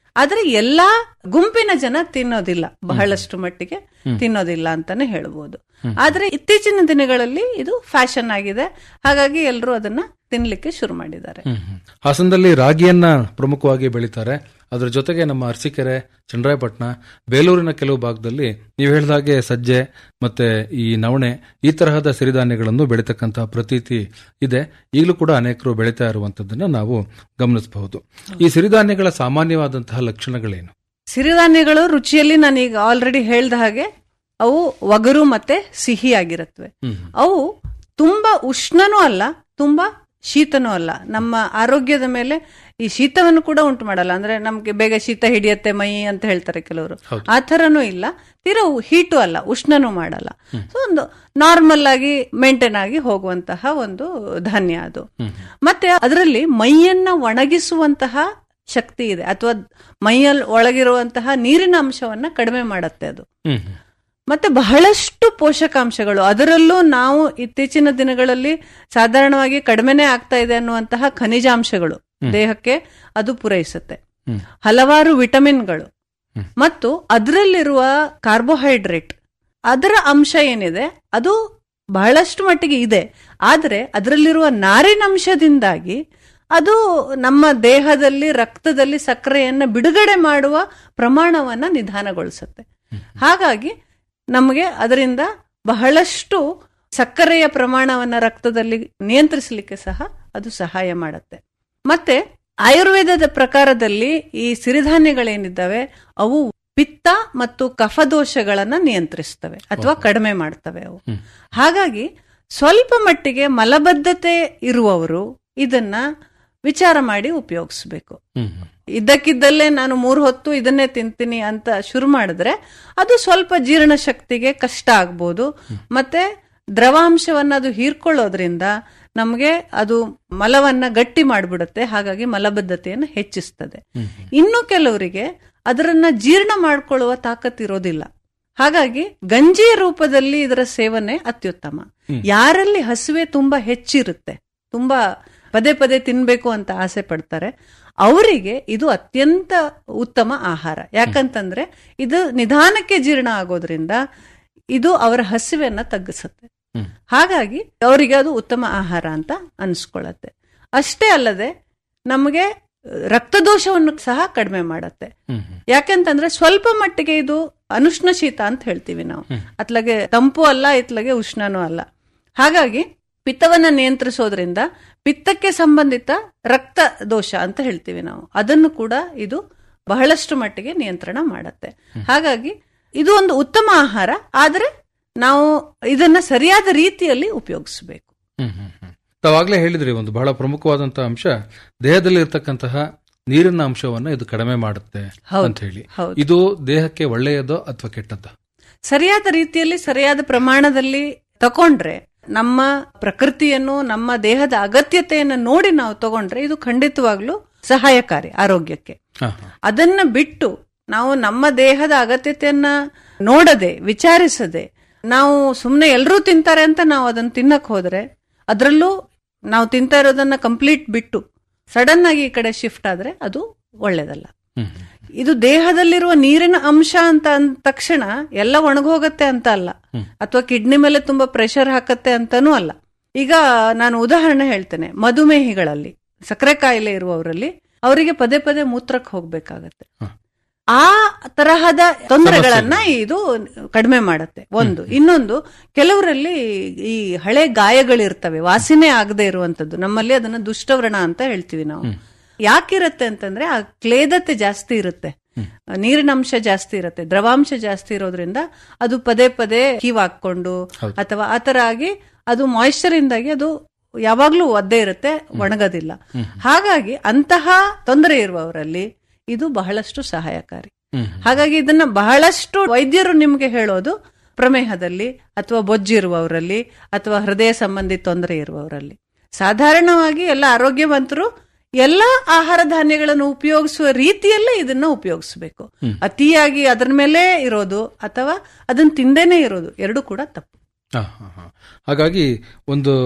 Speaker 10: ಆದ್ರೆ ಎಲ್ಲಾ ಗುಂಪಿನ ಜನ ತಿನ್ನೋದಿಲ್ಲ ಬಹಳಷ್ಟು ಮಟ್ಟಿಗೆ ತಿನ್ನೋದಿಲ್ಲ ಅಂತಾನೆ ಹೇಳ್ಬೋದು ಆದ್ರೆ ಇತ್ತೀಚಿನ ದಿನಗಳಲ್ಲಿ ಇದು ಫ್ಯಾಷನ್ ಆಗಿದೆ ಹಾಗಾಗಿ ಎಲ್ಲರೂ ಅದನ್ನ ತಿನ್ಲಿಕ್ಕೆ ಶುರು ಮಾಡಿದ್ದಾರೆ
Speaker 9: ಹ್ಮ್, ಹ್ಮ್. ಹಾಸನದಲ್ಲಿ ರಾಗಿಯನ್ನ ಪ್ರಮುಖವಾಗಿ ಬೆಳೀತಾರೆ ಅದರ ಜೊತೆಗೆ ನಮ್ಮ ಅರಸೀಕೆರೆ ಚಂದ್ರಾಯಪಟ್ಟಣ ಬೇಲೂರಿನ ಕೆಲವು ಭಾಗದಲ್ಲಿ ನೀವು ಹೇಳಿದ ಹಾಗೆ ಸಜ್ಜೆ ಮತ್ತೆ ಈ ನವಣೆ ಈ ತರಹದ ಸಿರಿಧಾನ್ಯಗಳನ್ನು ಬೆಳೀತಕ್ಕಂತಹ ಪ್ರತೀತಿ ಇದೆ ಈಗಲೂ ಕೂಡ ಅನೇಕರು ಬೆಳೀತಾ ಇರುವಂತದ್ದನ್ನ ನಾವು ಗಮನಿಸಬಹುದು ಈ ಸಿರಿಧಾನ್ಯಗಳ ಸಾಮಾನ್ಯವಾದಂತಹ ಲಕ್ಷಣಗಳೇನು
Speaker 10: ಸಿರಿಧಾನ್ಯಗಳು ರುಚಿಯಲ್ಲಿ ನಾನೀಗ ಆಲ್ರೆಡಿ ಹೇಳ್ದ ಹಾಗೆ ಅವು ಒಗರು ಮತ್ತೆ ಸಿಹಿ ಆಗಿರುತ್ತವೆ ಅವು ತುಂಬಾ ಉಷ್ಣನೂ ಅಲ್ಲ ತುಂಬಾ ಶೀತನೂ ಅಲ್ಲ ನಮ್ಮ ಆರೋಗ್ಯದ ಮೇಲೆ ಈ ಶೀತವನ್ನು ಕೂಡ ಉಂಟು ಮಾಡಲ್ಲ ಅಂದ್ರೆ ನಮ್ಗೆ ಬೇಗ ಶೀತ ಹಿಡಿಯತ್ತೆ ಮೈ ಅಂತ ಹೇಳ್ತಾರೆ ಕೆಲವರು ಆ ಥರನೂ ಇಲ್ಲ ತೀರಾ ಹೀಟು ಅಲ್ಲ ಉಷ್ಣನೂ ಮಾಡಲ್ಲ ಸೊ ಒಂದು ನಾರ್ಮಲ್ ಆಗಿ ಮೇಂಟೈನ್ ಆಗಿ ಹೋಗುವಂತಹ ಒಂದು ಧಾನ್ಯ ಅದು ಮತ್ತೆ ಅದರಲ್ಲಿ ಮೈಯನ್ನ ಒಣಗಿಸುವಂತಹ ಶಕ್ತಿ ಇದೆ ಅಥವಾ ಮೈಯಲ್ಲಿ ಒಳಗಿರುವಂತಹ ನೀರಿನ ಅಂಶವನ್ನ ಕಡಿಮೆ ಮಾಡುತ್ತೆ ಅದು
Speaker 9: ಹ್ಮ್ ಹ್ಮ್.
Speaker 10: ಮತ್ತೆ ಬಹಳಷ್ಟು ಪೋಷಕಾಂಶಗಳು ಅದರಲ್ಲೂ ನಾವು ಇತ್ತೀಚಿನ ದಿನಗಳಲ್ಲಿ ಸಾಧಾರಣವಾಗಿ ಕಡಿಮೆನೇ ಆಗ್ತಾ ಇದೆ ಅನ್ನುವಂತಹ ಖನಿಜಾಂಶಗಳು ದೇಹಕ್ಕೆ ಅದು ಪೂರೈಸುತ್ತೆ ಹಲವಾರು ವಿಟಮಿನ್ಗಳು ಮತ್ತು ಅದರಲ್ಲಿರುವ ಕಾರ್ಬೋಹೈಡ್ರೇಟ್ ಅದರ ಅಂಶ ಏನಿದೆ ಅದು ಬಹಳಷ್ಟು ಮಟ್ಟಿಗೆ ಇದೆ ಆದರೆ ಅದರಲ್ಲಿರುವ ನಾರಿನಂಶದಿಂದಾಗಿ ಅದು ನಮ್ಮ ದೇಹದಲ್ಲಿ ರಕ್ತದಲ್ಲಿ ಸಕ್ಕರೆಯನ್ನ ಬಿಡುಗಡೆ ಮಾಡುವ ಪ್ರಮಾಣವನ್ನ ನಿಧಾನಗೊಳಿಸುತ್ತೆ ಹಾಗಾಗಿ ನಮಗೆ ಅದರಿಂದ ಬಹಳಷ್ಟು ಸಕ್ಕರೆಯ ಪ್ರಮಾಣವನ್ನ ರಕ್ತದಲ್ಲಿ ನಿಯಂತ್ರಿಸಲಿಕ್ಕೆ ಸಹ ಅದು ಸಹಾಯ ಮಾಡುತ್ತೆ ಮತ್ತೆ ಆಯುರ್ವೇದದ ಪ್ರಕಾರದಲ್ಲಿ ಈ ಸಿರಿಧಾನ್ಯಗಳೇನಿದ್ದಾವೆ ಅವು ಪಿತ್ತ ಮತ್ತು ಕಫದೋಷಗಳನ್ನ ನಿಯಂತ್ರಿಸ್ತವೆ ಅಥವಾ ಕಡಿಮೆ ಮಾಡ್ತವೆ ಅವು ಹಾಗಾಗಿ ಸ್ವಲ್ಪ ಮಟ್ಟಿಗೆ ಮಲಬದ್ಧತೆ ಇರುವವರು ಇದನ್ನ ವಿಚಾರ ಮಾಡಿ ಉಪಯೋಗಿಸ್ಬೇಕು ಇದ್ದಕ್ಕಿದ್ದಲ್ಲೇ ನಾನು ಮೂರು ಹೊತ್ತು ಇದನ್ನೇ ತಿಂತೀನಿ ಅಂತ ಶುರು ಮಾಡಿದ್ರೆ ಅದು ಸ್ವಲ್ಪ ಜೀರ್ಣ ಶಕ್ತಿಗೆ ಕಷ್ಟ ಆಗ್ಬೋದು ಮತ್ತೆ ದ್ರವಾಂಶವನ್ನ ಅದು ಹೀರ್ಕೊಳ್ಳೋದ್ರಿಂದ ನಮಗೆ ಅದು ಮಲವನ್ನ ಗಟ್ಟಿ ಮಾಡಿಬಿಡುತ್ತೆ ಹಾಗಾಗಿ ಮಲಬದ್ಧತೆಯನ್ನು ಹೆಚ್ಚಿಸ್ತದೆ ಇನ್ನು ಕೆಲವರಿಗೆ ಅದರನ್ನ ಜೀರ್ಣ ಮಾಡ್ಕೊಳ್ಳುವ ತಾಕತ್ ಇರೋದಿಲ್ಲ ಹಾಗಾಗಿ ಗಂಜಿಯ ರೂಪದಲ್ಲಿ ಇದರ ಸೇವನೆ ಅತ್ಯುತ್ತಮ ಯಾರಲ್ಲಿ ಹಸುವೆ ತುಂಬಾ ಹೆಚ್ಚಿರುತ್ತೆ ತುಂಬಾ ಪದೇ ಪದೇ ತಿನ್ಬೇಕು ಅಂತ ಆಸೆ ಪಡ್ತಾರೆ ಅವರಿಗೆ ಇದು ಅತ್ಯಂತ ಉತ್ತಮ ಆಹಾರ ಯಾಕಂತಂದ್ರೆ ಇದು ನಿಧಾನಕ್ಕೆ ಜೀರ್ಣ ಆಗೋದ್ರಿಂದ ಇದು ಅವರ ಹಸಿವೆಯನ್ನ ತಗ್ಗಿಸುತ್ತೆ ಹಾಗಾಗಿ ಅವರಿಗೆ ಅದು ಉತ್ತಮ ಆಹಾರ ಅಂತ ಅನ್ಸ್ಕೊಳ್ಳತ್ತೆ ಅಷ್ಟೇ ಅಲ್ಲದೆ ನಮಗೆ ರಕ್ತದೋಷವನ್ನು ಸಹ ಕಡಿಮೆ ಮಾಡತ್ತೆ ಯಾಕೆಂತಂದ್ರೆ ಸ್ವಲ್ಪ ಮಟ್ಟಿಗೆ ಇದು ಅನುಷ್ಣ ಶೀತ ಅಂತ ಹೇಳ್ತೀವಿ ನಾವು ಅತ್ಲಗೆ ತಂಪು ಅಲ್ಲ ಇತ್ಲಗೆ ಉಷ್ಣನೂ ಅಲ್ಲ ಹಾಗಾಗಿ ಪಿತ್ತವನ್ನ ನಿಯಂತ್ರಿಸೋದ್ರಿಂದ ಪಿತ್ತಕ್ಕೆ ಸಂಬಂಧಿತ ರಕ್ತ ದೋಷ ಅಂತ ಹೇಳ್ತೀವಿ ನಾವು ಅದನ್ನು ಕೂಡ ಇದು ಬಹಳಷ್ಟು ಮಟ್ಟಿಗೆ ನಿಯಂತ್ರಣ ಮಾಡತ್ತೆ ಹಾಗಾಗಿ ಇದು ಒಂದು ಉತ್ತಮ ಆಹಾರ ಆದರೆ ನಾವು ಇದನ್ನ ಸರಿಯಾದ ರೀತಿಯಲ್ಲಿ ಉಪಯೋಗಿಸಬೇಕು
Speaker 9: ಹ್ಮ್ ಹ್ಮ್ ಹ್ಮ್. ತಾವಾಗ್ಲೇ ಹೇಳಿದ್ರಿ ಒಂದು ಬಹಳ ಪ್ರಮುಖವಾದಂತಹ ಅಂಶ ದೇಹದಲ್ಲಿ ಇರ್ತಕ್ಕಂತಹ ನೀರಿನ ಅಂಶವನ್ನ ಇದು ಕಡಿಮೆ ಮಾಡುತ್ತೆ
Speaker 10: ಹೌದು,
Speaker 9: ಅಂತ ಹೇಳಿ
Speaker 10: ಹೌದು.
Speaker 9: ಇದು ದೇಹಕ್ಕೆ ಒಳ್ಳೆಯದೋ ಅಥವಾ ಕೆಟ್ಟದ್ದೋ
Speaker 10: ಸರಿಯಾದ ರೀತಿಯಲ್ಲಿ ಸರಿಯಾದ ಪ್ರಮಾಣದಲ್ಲಿ ತಕೊಂಡ್ರೆ ನಮ್ಮ ಪ್ರಕೃತಿಯನ್ನು ನಮ್ಮ ದೇಹದ ಅಗತ್ಯತೆಯನ್ನು ನೋಡಿ ನಾವು ತಗೊಂಡ್ರೆ ಇದು ಖಂಡಿತವಾಗ್ಲೂ ಸಹಾಯಕಾರಿ ಆರೋಗ್ಯಕ್ಕೆ
Speaker 9: ಹಾ,
Speaker 10: ಅದನ್ನ ಬಿಟ್ಟು ನಾವು ನಮ್ಮ ದೇಹದ ಅಗತ್ಯತೆಯನ್ನ ನೋಡದೆ ವಿಚಾರಿಸದೆ ನಾವು ಸುಮ್ಮನೆ ಎಲ್ಲರೂ ತಿಂತಾರೆ ಅಂತ ನಾವು ಅದನ್ನ ತಿನ್ನಕ್ ಹೋದ್ರೆ ಅದರಲ್ಲೂ ನಾವು ತಿಂತಾ ಇರೋದನ್ನ ಕಂಪ್ಲೀಟ್ ಬಿಟ್ಟು ಸಡನ್ ಆಗಿ ಈ ಕಡೆ ಶಿಫ್ಟ್ ಆದ್ರೆ ಅದು ಒಳ್ಳೇದಲ್ಲ ಇದು ದೇಹದಲ್ಲಿರುವ ನೀರಿನ ಅಂಶ ಅಂತ ಅಂದ ತಕ್ಷಣ ಎಲ್ಲ ಒಣಗೋಗತ್ತೆ ಅಂತ ಅಲ್ಲ ಅಥವಾ ಕಿಡ್ನಿ ಮೇಲೆ ತುಂಬಾ ಪ್ರೆಷರ್ ಹಾಕತ್ತೆ ಅಂತಾನೂ ಅಲ್ಲ ಈಗ ನಾನು ಉದಾಹರಣೆ ಹೇಳ್ತೇನೆ ಮಧುಮೇಹಿಗಳಲ್ಲಿ ಸಕ್ಕರೆ ಕಾಯಿಲೆ ಇರುವವರಲ್ಲಿ ಅವರಿಗೆ ಪದೇ ಪದೇ ಮೂತ್ರಕ್ಕೆ ಹೋಗ್ಬೇಕಾಗತ್ತೆ ಆ ತರಹದ ತೊಂದರೆಗಳನ್ನ ಇದು ಕಡಿಮೆ ಮಾಡತ್ತೆ ಒಂದು ಇನ್ನೊಂದು ಕೆಲವರಲ್ಲಿ ಈ ಹಳೆ ಗಾಯಗಳಿರ್ತವೆ ವಾಸನೆ ಆಗದೆ ಇರುವಂತದ್ದು ನಮ್ಮಲ್ಲಿ ಅದನ್ನ ದುಷ್ಟವ್ರಣ ಅಂತ ಹೇಳ್ತೀವಿ ನಾವು ಯಾಕಿರತ್ತೆ ಅಂತಂದ್ರೆ ಆ ಕ್ಲೇದತೆ ಜಾಸ್ತಿ ಇರುತ್ತೆ ನೀರಿನ ಅಂಶ ಜಾಸ್ತಿ ಇರುತ್ತೆ ದ್ರವಾಂಶ ಜಾಸ್ತಿ ಇರೋದ್ರಿಂದ ಅದು ಪದೇ ಪದೇ ಕೀವಾಕೊಂಡು ಅಥವಾ ಆ ತರ ಆಗಿ ಅದು ಮಾಯಿಶ್ಚರ್ ಇಂದಾಗಿ ಅದು ಯಾವಾಗ್ಲೂ ಒದ್ದೆ ಇರುತ್ತೆ ಒಣಗೋದಿಲ್ಲ ಹಾಗಾಗಿ ಅಂತಹ ತೊಂದರೆ ಇರುವವರಲ್ಲಿ ಇದು ಬಹಳಷ್ಟು ಸಹಾಯಕಾರಿ ಹಾಗಾಗಿ ಇದನ್ನ ಬಹಳಷ್ಟು ವೈದ್ಯರು ನಿಮ್ಗೆ ಹೇಳೋದು ಪ್ರಮೇಹದಲ್ಲಿ ಅಥವಾ ಬೊಜ್ಜಿರುವವರಲ್ಲಿ ಅಥವಾ ಹೃದಯ ಸಂಬಂಧಿ ತೊಂದರೆ ಇರುವವರಲ್ಲಿ ಸಾಧಾರಣವಾಗಿ ಎಲ್ಲ ಆರೋಗ್ಯವಂತರು ಎಲ್ಲ ಆಹಾರ ಧಾನ್ಯಗಳನ್ನು ಉಪಯೋಗಿಸುವ ರೀತಿಯಲ್ಲೇ ಇದನ್ನ ಉಪಯೋಗಿಸಬೇಕು ಅತಿಯಾಗಿ ಅದರ ಮೇಲೆ ಇರೋದು ಅಥವಾ ಅದನ್ನ ತಿಂದೇನೆ ಇರೋದು ಎರಡು ಕೂಡ ತಪ್ಪು
Speaker 9: ಹಾ, ಹಾ, ಹಾ. ಹಾಗಾಗಿ ಒಂದು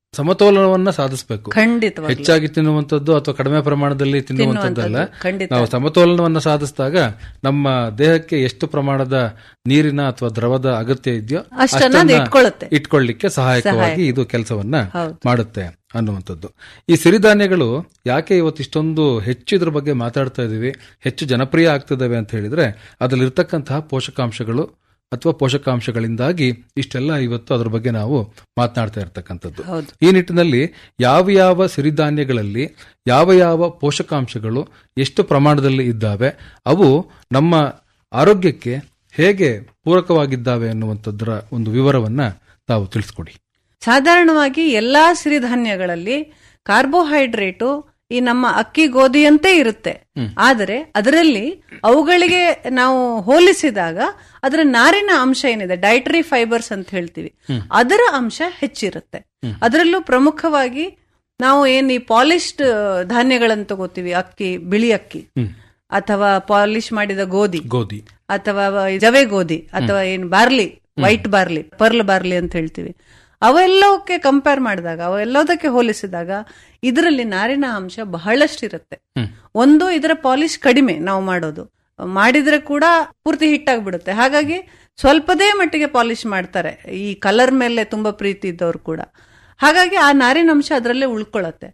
Speaker 9: ಸಮತೋಲನವನ್ನ ಸಾಧಿಸಬೇಕು
Speaker 10: ಖಂಡಿತವಾಗ್ಲೂ.
Speaker 9: ಹೆಚ್ಚಾಗಿ ತಿನ್ನುವಂಥದ್ದು ಅಥವಾ ಕಡಿಮೆ ಪ್ರಮಾಣದಲ್ಲಿ ತಿನ್ನುವಂಥದ್ದಲ್ಲ
Speaker 10: ತಿನ್ನುವಂಥದ್ದು, ಖಂಡಿತ.
Speaker 9: ನಾವು ಸಮತೋಲನವನ್ನ ಸಾಧಿಸಿದಾಗ ನಮ್ಮ ದೇಹಕ್ಕೆ ಎಷ್ಟು ಪ್ರಮಾಣದ ನೀರಿನ ಅಥವಾ ದ್ರವದ ಅಗತ್ಯ ಇದೆಯೋ
Speaker 10: ಅಷ್ಟನ್ನ ಅದು ಇಟ್ಕೊಳ್ಳುತ್ತೆ.
Speaker 9: ಇಟ್ಕೊಳ್ಳಿಕ್ಕೆ ಸಹಾಯಕವಾಗಿ
Speaker 10: ಸಹಾಯ.
Speaker 9: ಇದು ಕೆಲಸವನ್ನ
Speaker 10: ಹೌದು.
Speaker 9: ಮಾಡುತ್ತೆ ಅನ್ನುವಂಥದ್ದು ಈ ಸಿರಿಧಾನ್ಯಗಳು ಯಾಕೆ ಇವತ್ತು ಇಷ್ಟೊಂದು ಹೆಚ್ಚು ಇದ್ರ ಬಗ್ಗೆ ಮಾತಾಡ್ತಾ ಇದೀವಿ ಹೆಚ್ಚು ಜನಪ್ರಿಯ ಆಗ್ತಿದ್ದಾವೆ ಅಂತ ಹೇಳಿದ್ರೆ ಅದರಲ್ಲಿರ್ತಕ್ಕಂತಹ ಪೋಷಕಾಂಶಗಳು ಅಥವಾ ಪೋಷಕಾಂಶಗಳಿಂದಾಗಿ ಇಷ್ಟೆಲ್ಲ ಇವತ್ತು ಅದ್ರ ಬಗ್ಗೆ ನಾವು ಮಾತನಾಡ್ತಾ ಇರ್ತಕ್ಕಂಥದ್ದು
Speaker 10: ಹೌದು.
Speaker 9: ಈ ನಿಟ್ಟಿನಲ್ಲಿ ಯಾವ ಯಾವ ಸಿರಿಧಾನ್ಯಗಳಲ್ಲಿ ಯಾವ ಯಾವ ಪೋಷಕಾಂಶಗಳು ಎಷ್ಟು ಪ್ರಮಾಣದಲ್ಲಿ ಇದ್ದಾವೆ ಅವು ನಮ್ಮ ಆರೋಗ್ಯಕ್ಕೆ ಹೇಗೆ ಪೂರಕವಾಗಿದ್ದಾವೆ ಅನ್ನುವಂಥದ್ರ ಒಂದು ವಿವರವನ್ನ ತಾವು ತಿಳಿಸ್ಕೊಡಿ
Speaker 10: ಸಾಧಾರಣವಾಗಿ ಎಲ್ಲಾ ಸಿರಿಧಾನ್ಯಗಳಲ್ಲಿ ಕಾರ್ಬೋಹೈಡ್ರೇಟು ಈ ನಮ್ಮ ಅಕ್ಕಿ ಗೋಧಿಯಂತೆ ಇರುತ್ತೆ ಆದರೆ ಅದರಲ್ಲಿ ಅವುಗಳಿಗೆ ನಾವು ಹೋಲಿಸಿದಾಗ ಅದರ ನಾರಿನ ಅಂಶ ಏನಿದೆ ಡೈಟರಿ ಫೈಬರ್ಸ್ ಅಂತ ಹೇಳ್ತೀವಿ ಅದರ ಅಂಶ ಹೆಚ್ಚಿರುತ್ತೆ ಅದರಲ್ಲೂ ಪ್ರಮುಖವಾಗಿ ನಾವು ಏನ್ ಈ ಪಾಲಿಶ್ಡ್ ಧಾನ್ಯಗಳನ್ನು ತಗೋತೀವಿ ಅಕ್ಕಿ ಬಿಳಿ ಅಕ್ಕಿ ಅಥವಾ ಪಾಲಿಶ್ ಮಾಡಿದ ಗೋಧಿ
Speaker 9: ಗೋಧಿ
Speaker 10: ಅಥವಾ ಜವೆ ಗೋಧಿ ಅಥವಾ ಏನ್ barley white barley pearl barley ಅಂತ ಹೇಳ್ತೀವಿ ಅವೆಲ್ಲವಕ್ಕೆ ಕಂಪೇರ್ ಮಾಡಿದಾಗ ಅವೆಲ್ಲದಕ್ಕೆ ಹೋಲಿಸಿದಾಗ ಇದರಲ್ಲಿ ನಾರಿನ ಅಂಶ ಬಹಳಷ್ಟಿರುತ್ತೆ ಒಂದು ಇದರ ಪಾಲಿಶ್ ಕಡಿಮೆ ನಾವು ಮಾಡೋದು ಮಾಡಿದ್ರೆ ಕೂಡ ಪೂರ್ತಿ ಹಿಟ್ಟಾಗ್ಬಿಡುತ್ತೆ ಹಾಗಾಗಿ ಸ್ವಲ್ಪದೇ ಮಟ್ಟಿಗೆ ಪಾಲಿಶ್ ಮಾಡ್ತಾರೆ ಈ ಕಲರ್ ಮೇಲೆ ತುಂಬಾ ಪ್ರೀತಿ ಇದ್ದವ್ರು ಕೂಡ ಹಾಗಾಗಿ ಆ ನಾರಿನ ಅಂಶ ಅದರಲ್ಲೇ ಉಳ್ಕೊಳ್ಳುತ್ತೆ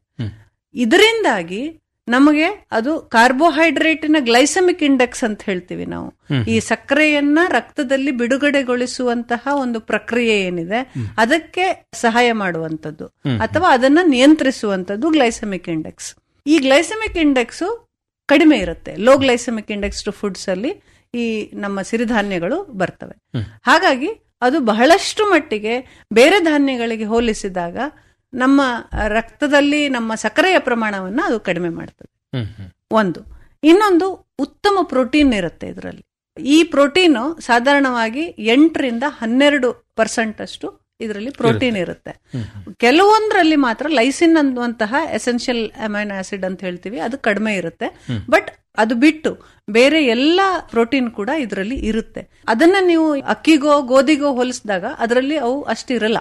Speaker 10: ಇದರಿಂದಾಗಿ ನಮಗೆ ಅದು ಕಾರ್ಬೋಹೈಡ್ರೇಟಿನ ಗ್ಲೈಸಮಿಕ್ ಇಂಡೆಕ್ಸ್ ಅಂತ ಹೇಳ್ತೀವಿ ನಾವು ಈ ಸಕ್ಕರೆಯನ್ನ ರಕ್ತದಲ್ಲಿ ಬಿಡುಗಡೆಗೊಳಿಸುವಂತಹ ಒಂದು ಪ್ರಕ್ರಿಯೆ ಏನಿದೆ ಅದಕ್ಕೆ ಸಹಾಯ ಮಾಡುವಂತದ್ದು ಅಥವಾ ಅದನ್ನ ನಿಯಂತ್ರಿಸುವಂತದ್ದು ಗ್ಲೈಸಮಿಕ್ ಇಂಡೆಕ್ಸ್ ಈ ಗ್ಲೈಸಮಿಕ್ ಇಂಡೆಕ್ಸ್ ಕಡಿಮೆ ಇರುತ್ತೆ low glycemic index to foods ಅಲ್ಲಿ ಈ ನಮ್ಮ ಸಿರಿಧಾನ್ಯಗಳು ಬರ್ತವೆ ಹಾಗಾಗಿ ಅದು ಬಹಳಷ್ಟು ಮಟ್ಟಿಗೆ ಬೇರೆ ಧಾನ್ಯಗಳಿಗೆ ಹೋಲಿಸಿದಾಗ ನಮ್ಮ ರಕ್ತದಲ್ಲಿ ನಮ್ಮ ಸಕ್ಕರೆಯ ಪ್ರಮಾಣವನ್ನ ಅದು ಕಡಿಮೆ ಮಾಡ್ತದೆ ಒಂದು ಇನ್ನೊಂದು ಉತ್ತಮ ಪ್ರೋಟೀನ್ ಇರುತ್ತೆ ಇದರಲ್ಲಿ ಈ ಪ್ರೋಟೀನ್ ಸಾಧಾರಣವಾಗಿ ಎಂಟರಿಂದ ಹನ್ನೆರಡು ಪರ್ಸೆಂಟ್ ಅಷ್ಟು ಇದರಲ್ಲಿ ಪ್ರೋಟೀನ್ ಇರುತ್ತೆ ಕೆಲವೊಂದರಲ್ಲಿ ಮಾತ್ರ ಲೈಸಿನ್ ಅನ್ನುವಂತಹ ಎಸೆನ್ಷಿಯಲ್ ಅಮೈನೋ ಆಸಿಡ್ ಅಂತ ಹೇಳ್ತೀವಿ ಅದು ಕಡಿಮೆ ಇರುತ್ತೆ ಬಟ್ ಅದು ಬಿಟ್ಟು ಬೇರೆ ಎಲ್ಲ ಪ್ರೋಟೀನ್ ಕೂಡ ಇದರಲ್ಲಿ ಇರುತ್ತೆ ಅದನ್ನ ನೀವು ಅಕ್ಕಿಗೋ ಗೋಧಿಗೋ ಹೋಲಿಸಿದಾಗ ಅದರಲ್ಲಿ ಅವು ಅಷ್ಟಿರಲ್ಲ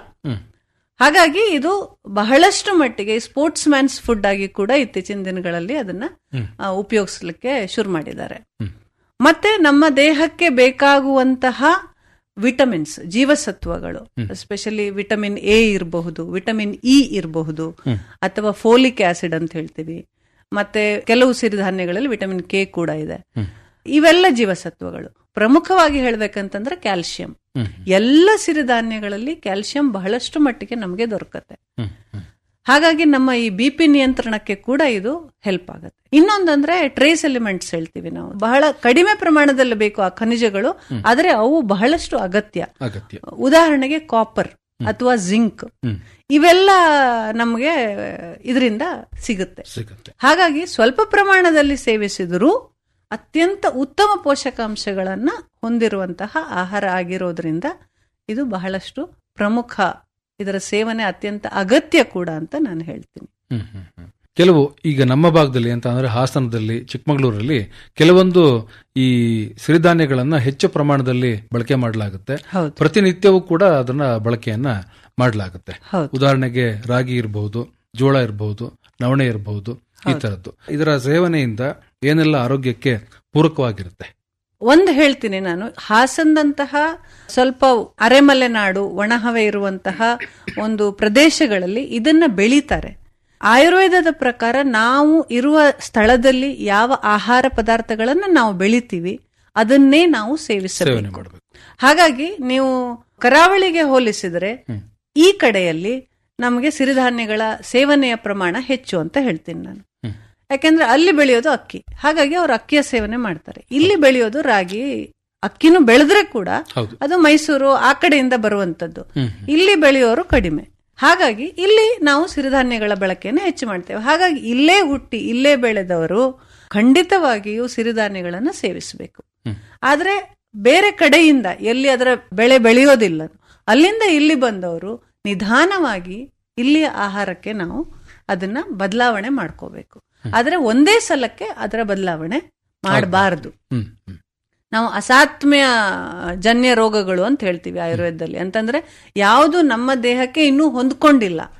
Speaker 10: ಹಾಗಾಗಿ ಇದು ಬಹಳಷ್ಟು ಮಟ್ಟಿಗೆ ಸ್ಪೋರ್ಟ್ಸ್ ಮ್ಯಾನ್ಸ್ ಫುಡ್ ಆಗಿ ಕೂಡ ಇತ್ತೀಚಿನ ದಿನಗಳಲ್ಲಿ ಅದನ್ನ ಆ, ಉಪಯೋಗಿಸ್ಲಿಕ್ಕೆ ಶುರು ಮಾಡಿದ್ದಾರೆ ಮತ್ತೆ ನಮ್ಮ ದೇಹಕ್ಕೆ ಬೇಕಾಗುವಂತಹ ವಿಟಮಿನ್ಸ್ ಜೀವಸತ್ವಗಳು ಎಸ್ಪೆಷಲಿ ವಿಟಮಿನ್ ಎ ಇರಬಹುದು ವಿಟಮಿನ್ ಇ ಇರಬಹುದು ಅಥವಾ ಫೋಲಿಕ್ ಆಸಿಡ್ ಅಂತ ಹೇಳ್ತೀವಿ ಮತ್ತೆ ಕೆಲವು ಸಿರಿಧಾನ್ಯಗಳಲ್ಲಿ ವಿಟಮಿನ್ ಕೆ ಕೂಡ ಇದೆ ಇವೆಲ್ಲ ಜೀವಸತ್ವಗಳು ಪ್ರಮುಖವಾಗಿ ಹೇಳ್ಬೇಕಂತಂದ್ರೆ ಕ್ಯಾಲ್ಸಿಯಂ ಎಲ್ಲ ಸಿರಿಧಾನ್ಯಗಳಲ್ಲಿ ಕ್ಯಾಲ್ಸಿಯಂ ಬಹಳಷ್ಟು ಮಟ್ಟಿಗೆ ನಮಗೆ ದೊರಕತ್ತೆ ಹಾಗಾಗಿ ನಮ್ಮ ಈ ಬಿ ಪಿ ನಿಯಂತ್ರಣಕ್ಕೆ ಕೂಡ ಇದು ಹೆಲ್ಪ್ ಆಗುತ್ತೆ ಇನ್ನೊಂದಂದ್ರೆ ಟ್ರೇಸ್ ಎಲಿಮೆಂಟ್ಸ್ ಹೇಳ್ತೀವಿ ನಾವು ಬಹಳ ಕಡಿಮೆ ಪ್ರಮಾಣದಲ್ಲಿ ಬೇಕು ಆ ಖನಿಜಗಳು ಆದರೆ ಅವು ಬಹಳಷ್ಟು ಅಗತ್ಯ
Speaker 9: ಅಗತ್ಯ
Speaker 10: ಉದಾಹರಣೆಗೆ ಕಾಪರ್ ಅಥವಾ ಜಿಂಕ್ ಇವೆಲ್ಲ ನಮಗೆ ಇದರಿಂದ ಸಿಗುತ್ತೆ
Speaker 9: ಸಿಗುತ್ತೆ
Speaker 10: ಹಾಗಾಗಿ ಸ್ವಲ್ಪ ಪ್ರಮಾಣದಲ್ಲಿ ಸೇವಿಸಿದರೂ ಅತ್ಯಂತ ಉತ್ತಮ ಪೋಷಕಾಂಶಗಳನ್ನ ಹೊಂದಿರುವಂತಹ ಆಹಾರ ಆಗಿರೋದ್ರಿಂದ ಇದು ಬಹಳಷ್ಟು ಪ್ರಮುಖ ಇದರ ಸೇವನೆ ಅತ್ಯಂತ ಅಗತ್ಯ ಕೂಡ ಅಂತ ನಾನು ಹೇಳ್ತೀನಿ
Speaker 9: ಹ್ಮ್, ಹ್ಮ್, ಹ್ಮ್. ಕೆಲವು ಈಗ ನಮ್ಮ ಭಾಗದಲ್ಲಿ ಅಂತ ಅಂದ್ರೆ ಹಾಸನದಲ್ಲಿ ಚಿಕ್ಕಮಗಳೂರಲ್ಲಿ ಕೆಲವೊಂದು ಈ ಸಿರಿಧಾನ್ಯಗಳನ್ನ ಹೆಚ್ಚು ಪ್ರಮಾಣದಲ್ಲಿ ಬಳಕೆ ಮಾಡಲಾಗುತ್ತೆ
Speaker 10: ಹೌದು.
Speaker 9: ಪ್ರತಿನಿತ್ಯವೂ ಕೂಡ ಅದನ್ನ ಬಳಕೆಯನ್ನ ಮಾಡಲಾಗುತ್ತೆ
Speaker 10: ಹೌದು.
Speaker 9: ಉದಾಹರಣೆಗೆ ರಾಗಿ ಇರಬಹುದು ಜೋಳ ಇರಬಹುದು ನವಣೆ ಇರಬಹುದು ಈ ತರದ್ದು ಇದರ ಸೇವನೆಯಿಂದ ಏನೆಲ್ಲ ಆರೋಗ್ಯಕ್ಕೆ ಪೂರಕವಾಗಿರುತ್ತೆ
Speaker 10: ಒಂದು ಹೇಳ್ತೀನಿ ನಾನು ಹಾಸನದಂತಹ ಸ್ವಲ್ಪ ಅರೆಮಲೆನಾಡು ಒಣಹವೆ ಇರುವಂತಹ ಒಂದು ಪ್ರದೇಶಗಳಲ್ಲಿ ಇದನ್ನ ಬೆಳೀತಾರೆ ಆಯುರ್ವೇದದ ಪ್ರಕಾರ ನಾವು ಇರುವ ಸ್ಥಳದಲ್ಲಿ ಯಾವ ಆಹಾರ ಪದಾರ್ಥಗಳನ್ನ ನಾವು ಬೆಳಿತೀವಿ ಅದನ್ನೇ ನಾವು
Speaker 9: ಸೇವನೆ
Speaker 10: ಸೇವಿಸಬೇಕು
Speaker 9: ಮಾಡಬೇಕು
Speaker 10: ಹಾಗಾಗಿ ನೀವು ಕರಾವಳಿಗೆ ಹೋಲಿಸಿದರೆ ಈ ಕಡೆಯಲ್ಲಿ ನಮಗೆ ಸಿರಿಧಾನ್ಯಗಳ ಸೇವನೆಯ ಪ್ರಮಾಣ ಹೆಚ್ಚು ಅಂತ ಹೇಳ್ತೀನಿ ನಾನು ಯಾಕೆಂದ್ರೆ ಅಲ್ಲಿ ಬೆಳೆಯೋದು ಅಕ್ಕಿ ಹಾಗಾಗಿ ಅವರು ಅಕ್ಕಿಯ ಸೇವನೆ ಮಾಡ್ತಾರೆ ಇಲ್ಲಿ ಬೆಳೆಯೋದು ರಾಗಿ ಅಕ್ಕಿನೂ ಬೆಳೆದ್ರೆ ಕೂಡ
Speaker 9: ಹೌದು.
Speaker 10: ಅದು ಮೈಸೂರು ಆ ಕಡೆಯಿಂದ ಬರುವಂತದ್ದು ಇಲ್ಲಿ ಬೆಳೆಯೋರು ಕಡಿಮೆ ಹಾಗಾಗಿ ಇಲ್ಲಿ ನಾವು ಸಿರಿಧಾನ್ಯಗಳ ಬಳಕೆಯನ್ನು ಹೆಚ್ಚು ಮಾಡ್ತೇವೆ ಹಾಗಾಗಿ ಇಲ್ಲೇ ಹುಟ್ಟಿ ಇಲ್ಲೇ ಬೆಳೆದವರು ಖಂಡಿತವಾಗಿಯೂ ಸಿರಿಧಾನ್ಯಗಳನ್ನ ಸೇವಿಸಬೇಕು ಆದ್ರೆ ಬೇರೆ ಕಡೆಯಿಂದ ಎಲ್ಲಿ ಅದರ ಬೆಳೆ ಬೆಳೆಯೋದಿಲ್ಲ ಅಲ್ಲಿಂದ ಇಲ್ಲಿ ಬಂದವರು ನಿಧಾನವಾಗಿ ಇಲ್ಲಿಯ ಆಹಾರಕ್ಕೆ ನಾವು ಅದನ್ನ ಬದಲಾವಣೆ ಮಾಡ್ಕೋಬೇಕು ಆದ್ರೆ ಒಂದೇ ಸಲಕ್ಕೆ ಅದರ ಬದಲಾವಣೆ ಮಾಡಬಾರದು
Speaker 9: ಹ್ಮ್ ಹ್ಮ್.
Speaker 10: ನಾವು ಅಸಾತ್ಮ್ಯ ಜನ್ಯ ರೋಗಗಳು ಅಂತ ಹೇಳ್ತೀವಿ ಆಯುರ್ವೇದದಲ್ಲಿ ಅಂತಂದ್ರೆ ಯಾವುದು ನಮ್ಮ ದೇಹಕ್ಕೆ ಇನ್ನೂ ಹೊಂದ್ಕೊಂಡಿಲ್ಲ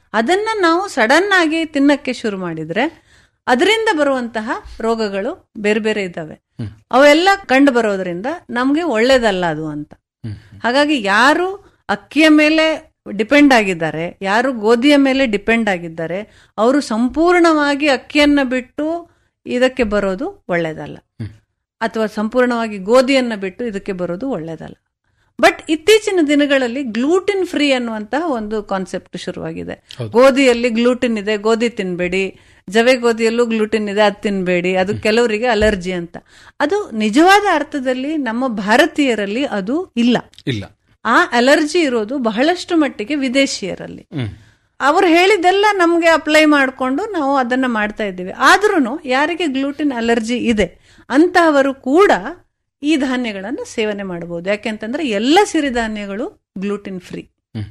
Speaker 10: ಅದನ್ನ ನಾವು ಸಡನ್ ಆಗಿ ತಿನ್ನಕ್ಕೆ ಶುರು ಮಾಡಿದ್ರೆ ಅದರಿಂದ ಬರುವಂತಹ ರೋಗಗಳು ಬೇರೆ ಬೇರೆ ಇದ್ದಾವೆ ಅವೆಲ್ಲ ಕಂಡು ಬರೋದ್ರಿಂದ ನಮ್ಗೆ ಒಳ್ಳೇದಲ್ಲ ಅದು ಅಂತ ಹಾಗಾಗಿ ಯಾರು ಅಕ್ಕಿಯ ಮೇಲೆ ಡಿಪೆಂಡ್ ಆಗಿದ್ದಾರೆ ಯಾರು ಗೋಧಿಯ ಮೇಲೆ ಡಿಪೆಂಡ್ ಆಗಿದ್ದಾರೆ ಅವರು ಸಂಪೂರ್ಣವಾಗಿ ಅಕ್ಕಿಯನ್ನ ಬಿಟ್ಟು ಇದಕ್ಕೆ ಬರೋದು ಒಳ್ಳೇದಲ್ಲ ಅಥವಾ ಸಂಪೂರ್ಣವಾಗಿ ಗೋಧಿಯನ್ನ ಬಿಟ್ಟು ಇದಕ್ಕೆ ಬರೋದು ಒಳ್ಳೇದಲ್ಲ ಬಟ್ ಇತ್ತೀಚಿನ ದಿನಗಳಲ್ಲಿ ಗ್ಲೂಟಿನ್ ಫ್ರೀ ಅನ್ನುವಂತಹ ಒಂದು ಕಾನ್ಸೆಪ್ಟ್ ಶುರುವಾಗಿದೆ ಗೋಧಿಯಲ್ಲಿ ಗ್ಲೂಟಿನ್ ಇದೆ ಗೋಧಿ ತಿನ್ಬೇಡಿ ಜವೆ ಗೋಧಿಯಲ್ಲೂ ಗ್ಲೂಟಿನ್ ಇದೆ ಅದು ತಿನ್ಬೇಡಿ ಅದು ಕೆಲವರಿಗೆ ಅಲರ್ಜಿ ಅಂತ ಅದು ನಿಜವಾದ ಅರ್ಥದಲ್ಲಿ ನಮ್ಮ ಭಾರತೀಯರಲ್ಲಿ ಅದು ಇಲ್ಲ
Speaker 9: ಇಲ್ಲ
Speaker 10: ಆ ಅಲರ್ಜಿ ಇರೋದು ಬಹಳಷ್ಟು ಮಟ್ಟಿಗೆ ವಿದೇಶಿಯರಲ್ಲಿ ಅವರು ಹೇಳಿದ್ದೆಲ್ಲ ನಮ್ಗೆ ಅಪ್ಲೈ ಮಾಡಿಕೊಂಡು ನಾವು ಅದನ್ನ ಮಾಡ್ತಾ ಇದ್ದೀವಿ ಆದ್ರೂ ಯಾರಿಗೆ ಗ್ಲೂಟಿನ್ ಅಲರ್ಜಿ ಇದೆ ಅಂತಹವರು ಕೂಡ ಈ ಧಾನ್ಯಗಳನ್ನು ಸೇವನೆ ಮಾಡಬಹುದು ಯಾಕೆಂತಂದ್ರೆ ಎಲ್ಲ ಸಿರಿಧಾನ್ಯಗಳು ಗ್ಲೂಟಿನ್ ಫ್ರೀ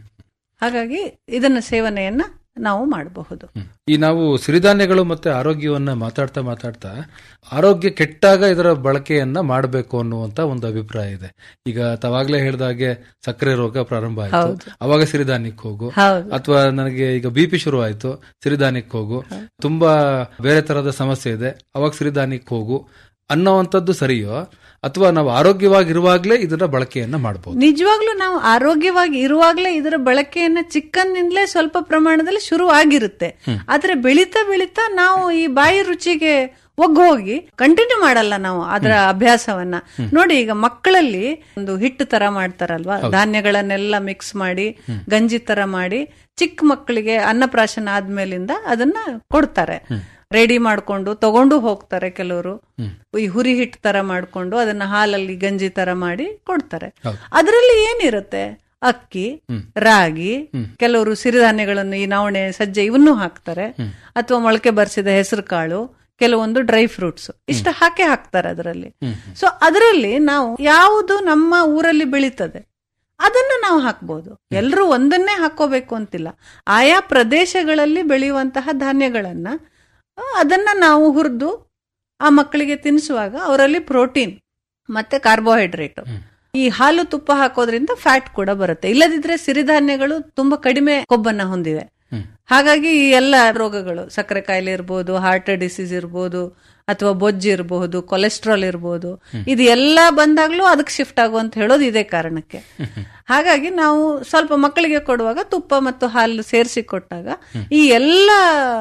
Speaker 10: ಹಾಗಾಗಿ ಇದನ್ನ ಸೇವನೆಯನ್ನ ನಾವು ಮಾಡಬಹುದು
Speaker 9: ಈ ನಾವು ಸಿರಿಧಾನ್ಯಗಳು ಮತ್ತೆ ಆರೋಗ್ಯವನ್ನ ಮಾತಾಡ್ತಾ ಮಾತಾಡ್ತಾ ಆರೋಗ್ಯ ಕೆಟ್ಟಾಗ ಇದರ ಬಳಕೆಯನ್ನ ಮಾಡಬೇಕು ಅನ್ನುವಂತ ಒಂದು ಅಭಿಪ್ರಾಯ ಇದೆ ಈಗ ತಾವಾಗ್ಲೇ ಹೇಳಿದಾಗೆ ಸಕ್ಕರೆ ರೋಗ ಪ್ರಾರಂಭ ಆಯ್ತು
Speaker 10: ಹೌದು.
Speaker 9: ಅವಾಗ ಸಿರಿಧಾನ್ಯಕ್ಕೆ ಹೋಗು
Speaker 10: ಹೌದು.
Speaker 9: ಅಥವಾ ನನಗೆ ಈಗ ಬಿ ಪಿ ಶುರು ಆಯ್ತು ಸಿರಿಧಾನ್ಯಕ್ಕೆ ಹೋಗು ತುಂಬಾ ಬೇರೆ ತರದ ಸಮಸ್ಯೆ ಇದೆ ಅವಾಗ ಸಿರಿಧಾನ್ಯಕ್ಕೆ ಹೋಗು ಅನ್ನೋವಂಥದ್ದು ಸರಿಯೋ ಅಥವಾ ನಾವು ಆರೋಗ್ಯವಾಗಿರುವಾಗ್ಲೇ ಇದರ ಬಳಕೆಯನ್ನ ಮಾಡಬಹುದು
Speaker 10: ನಿಜವಾಗ್ಲೂ ನಾವು ಆರೋಗ್ಯವಾಗಿ ಇರುವಾಗ್ಲೇ ಇದರ ಬಳಕೆಯನ್ನ ಚಿಕ್ಕಂದಿಂದಲೇ ಸ್ವಲ್ಪ ಪ್ರಮಾಣದಲ್ಲಿ ಶುರು ಆಗಿರುತ್ತೆ ಆದ್ರೆ ಬೆಳೀತಾ ಬೆಳೀತಾ ನಾವು ಈ ಬಾಯಿ ರುಚಿಗೆ ಒಗ್ಗು ಹೋಗಿ ಕಂಟಿನ್ಯೂ ಮಾಡಲ್ಲ ನಾವು ಅದರ ಅಭ್ಯಾಸವನ್ನ ನೋಡಿ ಈಗ ಮಕ್ಕಳಲ್ಲಿ ಒಂದು ಹಿಟ್ಟು ತರ ಮಾಡ್ತಾರಲ್ವಾ ಧಾನ್ಯಗಳನ್ನೆಲ್ಲ ಮಿಕ್ಸ್ ಮಾಡಿ ಗಂಜಿ ತರ ಮಾಡಿ ಚಿಕ್ಕ ಮಕ್ಕಳಿಗೆ ಅನ್ನಪ್ರಾಶನ ಆದ್ಮೇಲಿಂದ ಅದನ್ನ ಕೊಡ್ತಾರೆ ರೆಡಿ ಮಾಡ್ಕೊಂಡು ತಗೊಂಡು ಹೋಗ್ತಾರೆ ಕೆಲವರು ಈ ಹುರಿ ಹಿಟ್ಟು ತರ ಮಾಡ್ಕೊಂಡು ಅದನ್ನ ಹಾಲಲ್ಲಿ ಗಂಜಿ ತರ ಮಾಡಿ ಕೊಡ್ತಾರೆ ಅದರಲ್ಲಿ ಏನಿರುತ್ತೆ ಅಕ್ಕಿ ರಾಗಿ ಕೆಲವರು ಸಿರಿಧಾನ್ಯಗಳನ್ನು ಈ ನವಣೆ ಸಜ್ಜೆ ಇವನ್ನೂ ಹಾಕ್ತಾರೆ ಅಥವಾ ಮೊಳಕೆ ಬರ್ಸಿದ ಹೆಸರು ಕಾಳು ಕೆಲವೊಂದು ಡ್ರೈ ಫ್ರೂಟ್ಸ್ ಇಷ್ಟು ಹಾಕಿ ಹಾಕ್ತಾರೆ ಅದರಲ್ಲಿ ಸೊ ಅದರಲ್ಲಿ ನಾವು ಯಾವುದು ನಮ್ಮ ಊರಲ್ಲಿ ಬೆಳೀತದೆ ಅದನ್ನ ನಾವು ಹಾಕ್ಬೋದು ಎಲ್ಲರೂ ಒಂದನ್ನೇ ಹಾಕೋಬೇಕು ಅಂತಿಲ್ಲ ಆಯಾ ಪ್ರದೇಶಗಳಲ್ಲಿ ಬೆಳೆಯುವಂತಹ ಧಾನ್ಯಗಳನ್ನ ಆ, ಅದನ್ನ ನಾವು ಹುರಿದು ಆ ಮಕ್ಕಳಿಗೆ ತಿನ್ನಿಸುವಾಗ ಅವರಲ್ಲಿ ಪ್ರೋಟೀನ್ ಮತ್ತೆ ಕಾರ್ಬೋಹೈಡ್ರೇಟ್ ಈ ಹಾಲು ತುಪ್ಪ ಹಾಕೋದ್ರಿಂದ ಫ್ಯಾಟ್ ಕೂಡ ಬರುತ್ತೆ ಇಲ್ಲದಿದ್ರೆ ಸಿರಿಧಾನ್ಯಗಳು ತುಂಬಾ ಕಡಿಮೆ ಕೊಬ್ಬನ್ನ ಹೊಂದಿವೆ ಹಾಗಾಗಿ ಈ ಎಲ್ಲ ರೋಗಗಳು ಸಕ್ಕರೆ ಕಾಯಿಲೆ ಇರ್ಬೋದು ಹಾರ್ಟ್ ಡಿಸೀಸ್ ಇರ್ಬೋದು ಅಥವಾ ಬೊಜ್ಜು ಇರಬಹುದು ಕೊಲೆಸ್ಟ್ರಾಲ್ ಇರಬಹುದು ಇದು ಎಲ್ಲ ಬಂದಾಗ್ಲೂ ಅದಕ್ಕೆ ಶಿಫ್ಟ್ ಆಗುವಂತ ಹೇಳೋದು ಇದೇ ಕಾರಣಕ್ಕೆ ಹಾಗಾಗಿ ನಾವು ಸ್ವಲ್ಪ ಮಕ್ಕಳಿಗೆ ಕೊಡುವಾಗ ತುಪ್ಪ ಮತ್ತು ಹಾಲು ಸೇರಿಸಿ ಕೊಟ್ಟಾಗ ಈ ಎಲ್ಲ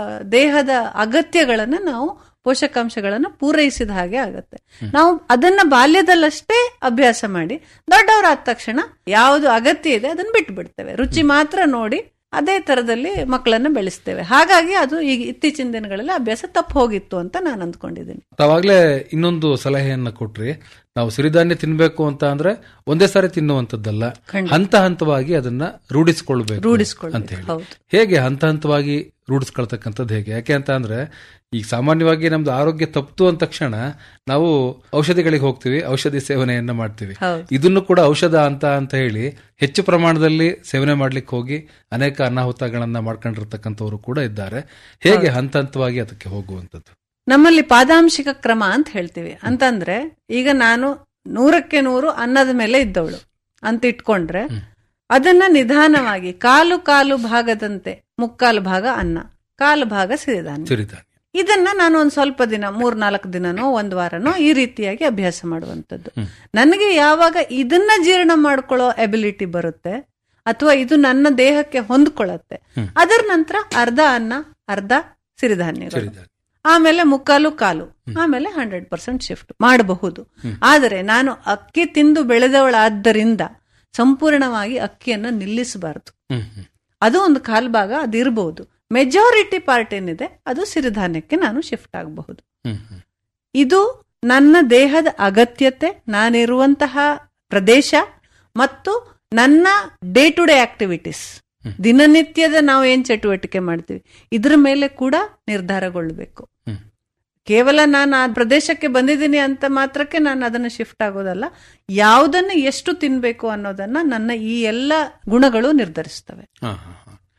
Speaker 10: ದೇಹದ ಅಗತ್ಯಗಳನ್ನ ನಾವು ಪೋಷಕಾಂಶಗಳನ್ನು ಪೂರೈಸಿದ ಹಾಗೆ ಆಗತ್ತೆ ನಾವು ಅದನ್ನ ಬಾಲ್ಯದಲ್ಲಷ್ಟೇ ಅಭ್ಯಾಸ ಮಾಡಿ ದೊಡ್ಡವರಾದ ತಕ್ಷಣ ಯಾವುದು ಅಗತ್ಯ ಇದೆ ಅದನ್ನ ಬಿಟ್ಟು ಬಿಡ್ತೇವೆ ರುಚಿ ಮಾತ್ರ ನೋಡಿ ಅದೇ ತರದಲ್ಲಿ ಮಕ್ಕಳನ್ನ ಬೆಳೆಸ್ತೇವೆ ಹಾಗಾಗಿ ಅದು ಈಗ ಇತ್ತೀಚಿನ ದಿನಗಳಲ್ಲಿ ಅಭ್ಯಾಸ ತಪ್ಪು ಹೋಗಿತ್ತು ಅಂತ ನಾನು ಅಂದ್ಕೊಂಡಿದ್ದೀನಿ
Speaker 9: ತಾವಾಗ್ಲೇ ಇನ್ನೊಂದು ಸಲಹೆಯನ್ನ ಕೊಟ್ರಿ ನಾವು ಸಿರಿಧಾನ್ಯ ತಿನ್ಬೇಕು ಅಂತ ಅಂದ್ರೆ ಒಂದೇ ಸಾರಿ ತಿನ್ನುವಂತದ್ದಲ್ಲ ಹಂತ ಹಂತವಾಗಿ ಅದನ್ನ ರೂಢಿಸ್ಕೊಳ್ಬೇಕು
Speaker 10: ರೂಢಿಸ್ಕೊಳ್ಬೇಕು,
Speaker 9: ಅಂತ ಹೇಳಿ
Speaker 10: ಹೌದು.
Speaker 9: ಹೇಗೆ ಹಂತ ಹಂತವಾಗಿ ರೂಢಿಸ್ಕೊಳ್ತಕ್ಕಂಥದ್ದು ಹೇಗೆ ಯಾಕೆ ಅಂತ ಅಂದ್ರೆ ಈಗ ಸಾಮಾನ್ಯವಾಗಿ ನಮ್ದು ಆರೋಗ್ಯ ತಪ್ತು ಅಂದ ತಕ್ಷಣ ನಾವು ಔಷಧಿಗಳಿಗೆ ಹೋಗ್ತೀವಿ ಔಷಧಿ ಸೇವನೆಯನ್ನ ಮಾಡ್ತೀವಿ
Speaker 10: ಹೌದು.
Speaker 9: ಇದನ್ನು ಕೂಡ ಔಷಧ ಅಂತ ಅಂತ ಹೇಳಿ ಹೆಚ್ಚು ಪ್ರಮಾಣದಲ್ಲಿ ಸೇವನೆ ಮಾಡ್ಲಿಕ್ಕೆ ಹೋಗಿ ಅನೇಕ ಅನಾಹುತಗಳನ್ನ ಮಾಡ್ಕೊಂಡಿರ್ತಕ್ಕಂಥವ್ರು ಕೂಡ ಇದ್ದಾರೆ ಹೇಗೆ ಹಂತ ಹಂತವಾಗಿ ಅದಕ್ಕೆ ಹೋಗುವಂಥದ್ದು
Speaker 10: ನಮ್ಮಲ್ಲಿ ಪಾದಾಂಶಿಕ ಕ್ರಮ ಅಂತ ಹೇಳ್ತೀವಿ ಅಂತಂದ್ರೆ ಈಗ ನಾನು ನೂರಕ್ಕೆ ನೂರು ಅನ್ನದ ಮೇಲೆ ಇದ್ದವಳು ಅಂತ ಇಟ್ಕೊಂಡ್ರೆ ಅದನ್ನ ನಿಧಾನವಾಗಿ ಕಾಲು ಕಾಲು ಭಾಗದಂತೆ ಮುಕ್ಕಾಲು ಭಾಗ ಅನ್ನ ಕಾಲು ಭಾಗ ಸಿರಿಧಾನ್ಯ
Speaker 9: ಸಿರಿಧಾನ್ಯ
Speaker 10: ಇದನ್ನ ನಾನು ಒಂದ್ ಸ್ವಲ್ಪ ದಿನ ಮೂರ್ ನಾಲ್ಕು ದಿನನೋ ಒಂದ್ ವಾರನೋ ಈ ರೀತಿಯಾಗಿ ಅಭ್ಯಾಸ ಮಾಡುವಂತದ್ದು ನನಗೆ ಯಾವಾಗ ಇದನ್ನ ಜೀರ್ಣ ಮಾಡ್ಕೊಳ್ಳೋ ಎಬಿಲಿಟಿ ಬರುತ್ತೆ ಅಥವಾ ಇದು ನನ್ನ ದೇಹಕ್ಕೆ ಹೊಂದ್ಕೊಳ್ಳುತ್ತೆ ಅದರ ನಂತರ ಅರ್ಧ ಅನ್ನ ಅರ್ಧ ಸಿರಿಧಾನ್ಯಗಳು
Speaker 9: ಸಿರಿಧಾನ್ಯ
Speaker 10: ಆಮೇಲೆ ಮುಕ್ಕಾಲು ಕಾಲು ಆಮೇಲೆ ಹಂಡ್ರೆಡ್ ಪರ್ಸೆಂಟ್ ಶಿಫ್ಟ್ ಮಾಡಬಹುದು ಆದರೆ ನಾನು ಅಕ್ಕಿ ತಿಂದು ಬೆಳೆದವಳಾದ್ದರಿಂದ ಸಂಪೂರ್ಣವಾಗಿ ಅಕ್ಕಿಯನ್ನು ನಿಲ್ಲಿಸಬಾರದು
Speaker 9: ಹ್ಮ್ ಹ್ಮ್
Speaker 10: ಅದು ಒಂದು ಕಾಲ್ ಭಾಗ ಅದಿರಬಹುದು ಮೆಜಾರಿಟಿ ಪಾರ್ಟ್ ಏನಿದೆ ಅದು ಸಿರಿಧಾನ್ಯಕ್ಕೆ ನಾನು ಶಿಫ್ಟ್ ಆಗಬಹುದು
Speaker 9: ಹ್ಮ್ ಹ್ಮ್
Speaker 10: ಇದು ನನ್ನ ದೇಹದ ಅಗತ್ಯತೆ ನಾನಿರುವಂತಹ ಪ್ರದೇಶ ಮತ್ತು ನನ್ನ ಡೇ ಟು ಡೇ ಆಕ್ಟಿವಿಟೀಸ್ ದಿನನಿತ್ಯದ ನಾವು ಏನ್ ಚಟುವಟಿಕೆ ಮಾಡ್ತೀವಿ ಇದ್ರ ಮೇಲೆ ಕೂಡ ನಿರ್ಧಾರಗೊಳ್ಳಬೇಕು
Speaker 9: ಹ್ಮ್.
Speaker 10: ಕೇವಲ ನಾನು ಆ ಪ್ರದೇಶಕ್ಕೆ ಬಂದಿದ್ದೀನಿ ಅಂತ ಮಾತ್ರಕ್ಕೆ ನಾನು ಅದನ್ನ ಶಿಫ್ಟ್ ಆಗೋದಲ್ಲ ಯಾವುದನ್ನ ಎಷ್ಟು ತಿನ್ಬೇಕು ಅನ್ನೋದನ್ನ ನನ್ನ ಈ ಎಲ್ಲ ಗುಣಗಳು ನಿರ್ಧರಿಸ್ತವೆ
Speaker 9: ಹಾ, ಹಾ, ಹಾ.